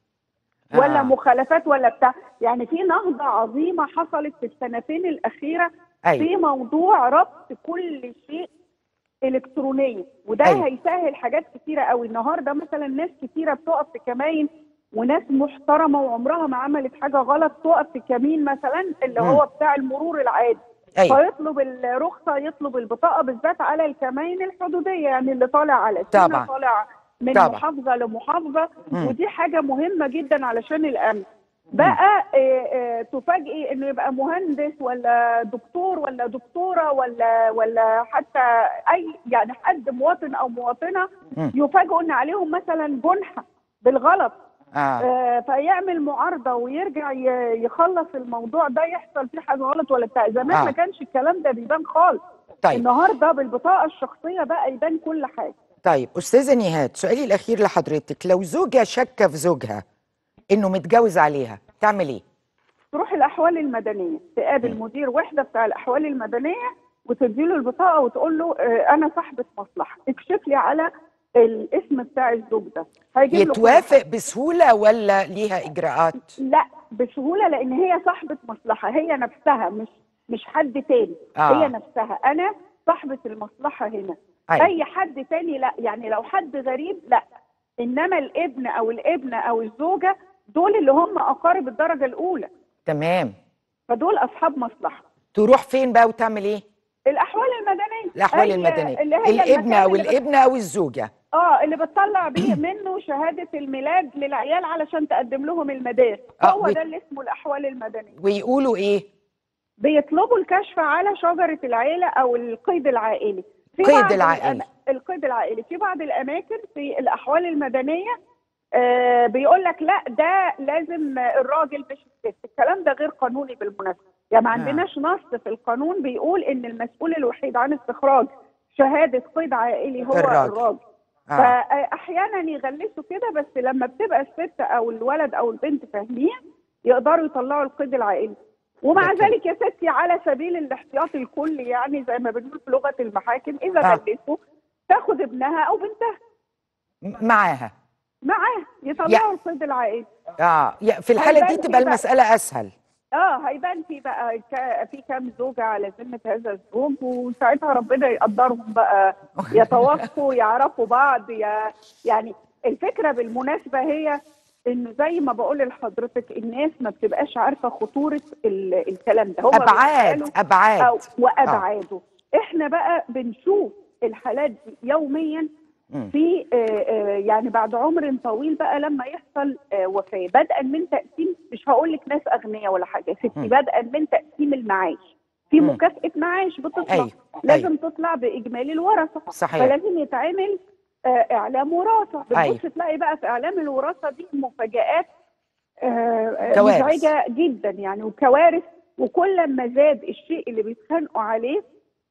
ولا آه. مخالفات ولا بتاع يعني في نهضه عظيمه حصلت في السنتين الاخيره ايوه في موضوع ربط كل شيء الكترونيا وده أيوة. هيسهل حاجات كتيره قوي النهارده مثلا ناس كتيره بتقف في كماين وناس محترمه وعمرها ما عملت حاجه غلط تقف في كمين مثلا اللي مم. هو بتاع المرور العادي ايوه فيطلب الرخصه يطلب البطاقه بالذات على الكماين الحدوديه يعني اللي طالع على طبعاً. سينا طالع من طبعاً. محافظه لمحافظه مم. ودي حاجه مهمه جدا علشان الامن بقى آه، آه، تفاجئي انه يبقى مهندس ولا دكتور ولا دكتوره ولا ولا حتى اي يعني حد مواطن او مواطنه مم. يفاجئوا ان عليهم مثلا جنحه بالغلط اه آه، فيعمل معارضه ويرجع ي- يخلص الموضوع ده يحصل فيه حاجه غلط ولا بتاع زمان آه. ما كانش الكلام ده بيبان خالص طيب النهارده بالبطاقه الشخصيه بقى يبان كل حاجه طيب استاذه نهاد سؤالي الاخير لحضرتك لو زوجها شك في زوجها انه متجوز عليها تعمل ايه تروح الاحوال المدنيه تقابل مدير وحده بتاع الاحوال المدنيه وتديله البطاقه وتقول له آه، انا صاحبه مصلحه اكشف لي على الاسم بتاع الزوج ده هيجيب له كل يتوافق بسهوله ولا ليها اجراءات لا بسهوله لان هي صاحبه مصلحه هي نفسها مش مش حد تاني آه. هي نفسها انا صاحبه المصلحه هنا أيوة. اي حد تاني لا يعني لو حد غريب لا انما الابن او الابنه او الزوجه دول اللي هم اقارب الدرجه الاولى تمام فدول اصحاب مصلحه تروح فين بقى وتعمل ايه الاحوال المدنيه الاحوال أي- المدنيه اللي هي الابن المكان او اللي بت- الابنه او الزوجه اه اللي بتطلع بيه منه شهاده الميلاد للعيال علشان تقدم لهم المدارس آه، هو وت- ده اللي اسمه الاحوال المدنيه ويقولوا ايه بيطلبوا الكشف على شجرة العيلة أو القيد العائلي في قيد بعض العائلي. الأم- القيد العائلي في بعض الأماكن في الأحوال المدنية آه بيقول لك لا ده لازم الراجل مش الست الكلام ده غير قانوني بالمناسبة يعني ما آه. عندناش نص في القانون بيقول إن المسؤول الوحيد عن استخراج شهادة قيد عائلي هو الراجل. الراجل, الراجل. آه. فاحيانا يغلسوا كده بس لما بتبقى الست او الولد او البنت فاهمين يقدروا يطلعوا القيد العائلي ومع لكن- ذلك يا ستي على سبيل الاحتياط الكلي يعني زي ما بنقول في لغه المحاكم اذا آه. غلسوا تاخد ابنها او بنتها م- معاها معاه يطلعوا القيد العائلي اه يا- في الحاله دي هيبان تبقى في بقى- المساله اسهل اه هيبان في بقى ك- في كام زوجه على ذمه هذا الزوج وساعتها ربنا يقدرهم بقى يتوافقوا يعرفوا بعض يا يعني الفكره بالمناسبه هي انه زي ما بقول لحضرتك الناس ما بتبقاش عارفه خطوره ال- الكلام ده هم ابعاد بيسألوا ابعاد أو وابعاده احنا بقى بنشوف الحالات دي يوميا مم. في آه، آه، يعني بعد عمر طويل بقى لما يحصل آه، وفاه بدءا من تقسيم مش هقول لك ناس اغنياء ولا حاجه يا ستي مم. بدءا من تقسيم المعاش في مم. مكافاه معاش بتطلع أيوة، لازم تطلع باجمالي الورثه صحيح فلازم يتعمل آه، اعلام وراثه أيوة. بتبص تلاقي بقى في اعلام الوراثه دي مفاجات آه، آه، كوارث. مزعجه جدا يعني وكوارث وكل ما زاد الشيء اللي بيتخانقوا عليه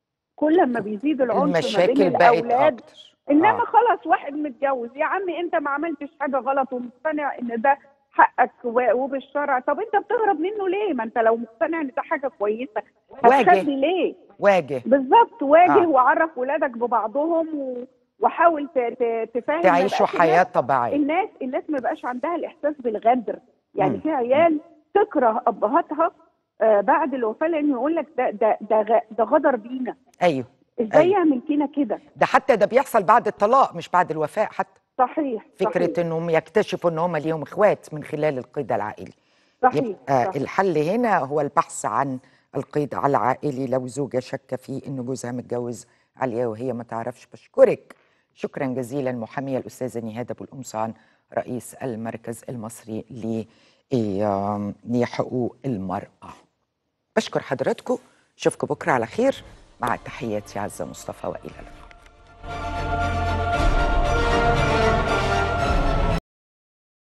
كل ما بيزيد العنف ما بين المشاكل بقت الاولاد اكتر انما آه. خلاص واحد متجوز يا عمي انت ما عملتش حاجه غلط ومقتنع ان ده حقك و- وبالشرع طب انت بتهرب منه ليه ما انت لو مقتنع ان ده حاجه كويسه واجه. هتخبي ليه واجه بالظبط واجه آه. وعرف ولادك ببعضهم و... وحاول ت... ت... تفهم ما تعيشوا يبقاش حياه الناس- طبيعيه الناس الناس ما بقاش عندها الاحساس بالغدر يعني مم. في عيال تكره ابهاتها آه بعد الوفاه لانه يقول لك ده ده ده, غ- ده غدر بينا ايوه ازاي أيوة. يعمل فينا كده ده حتى ده بيحصل بعد الطلاق مش بعد الوفاة حتى صحيح فكرة صحيح انهم يكتشفوا ان هم ليهم اخوات من خلال القيد العائلي صحيح, يبقى صحيح. الحل هنا هو البحث عن القيد على العائلي لو زوجة شك في ان جوزها متجوز عليها وهي ما تعرفش بشكرك شكرا جزيلا محامية الأستاذة نهاد أبو القمصان رئيس المركز المصري ل- إيه، لحقوق المرأة بشكر حضراتكم اشوفكم بكرة على خير مع تحياتي عزة مصطفى وإلى اللقاء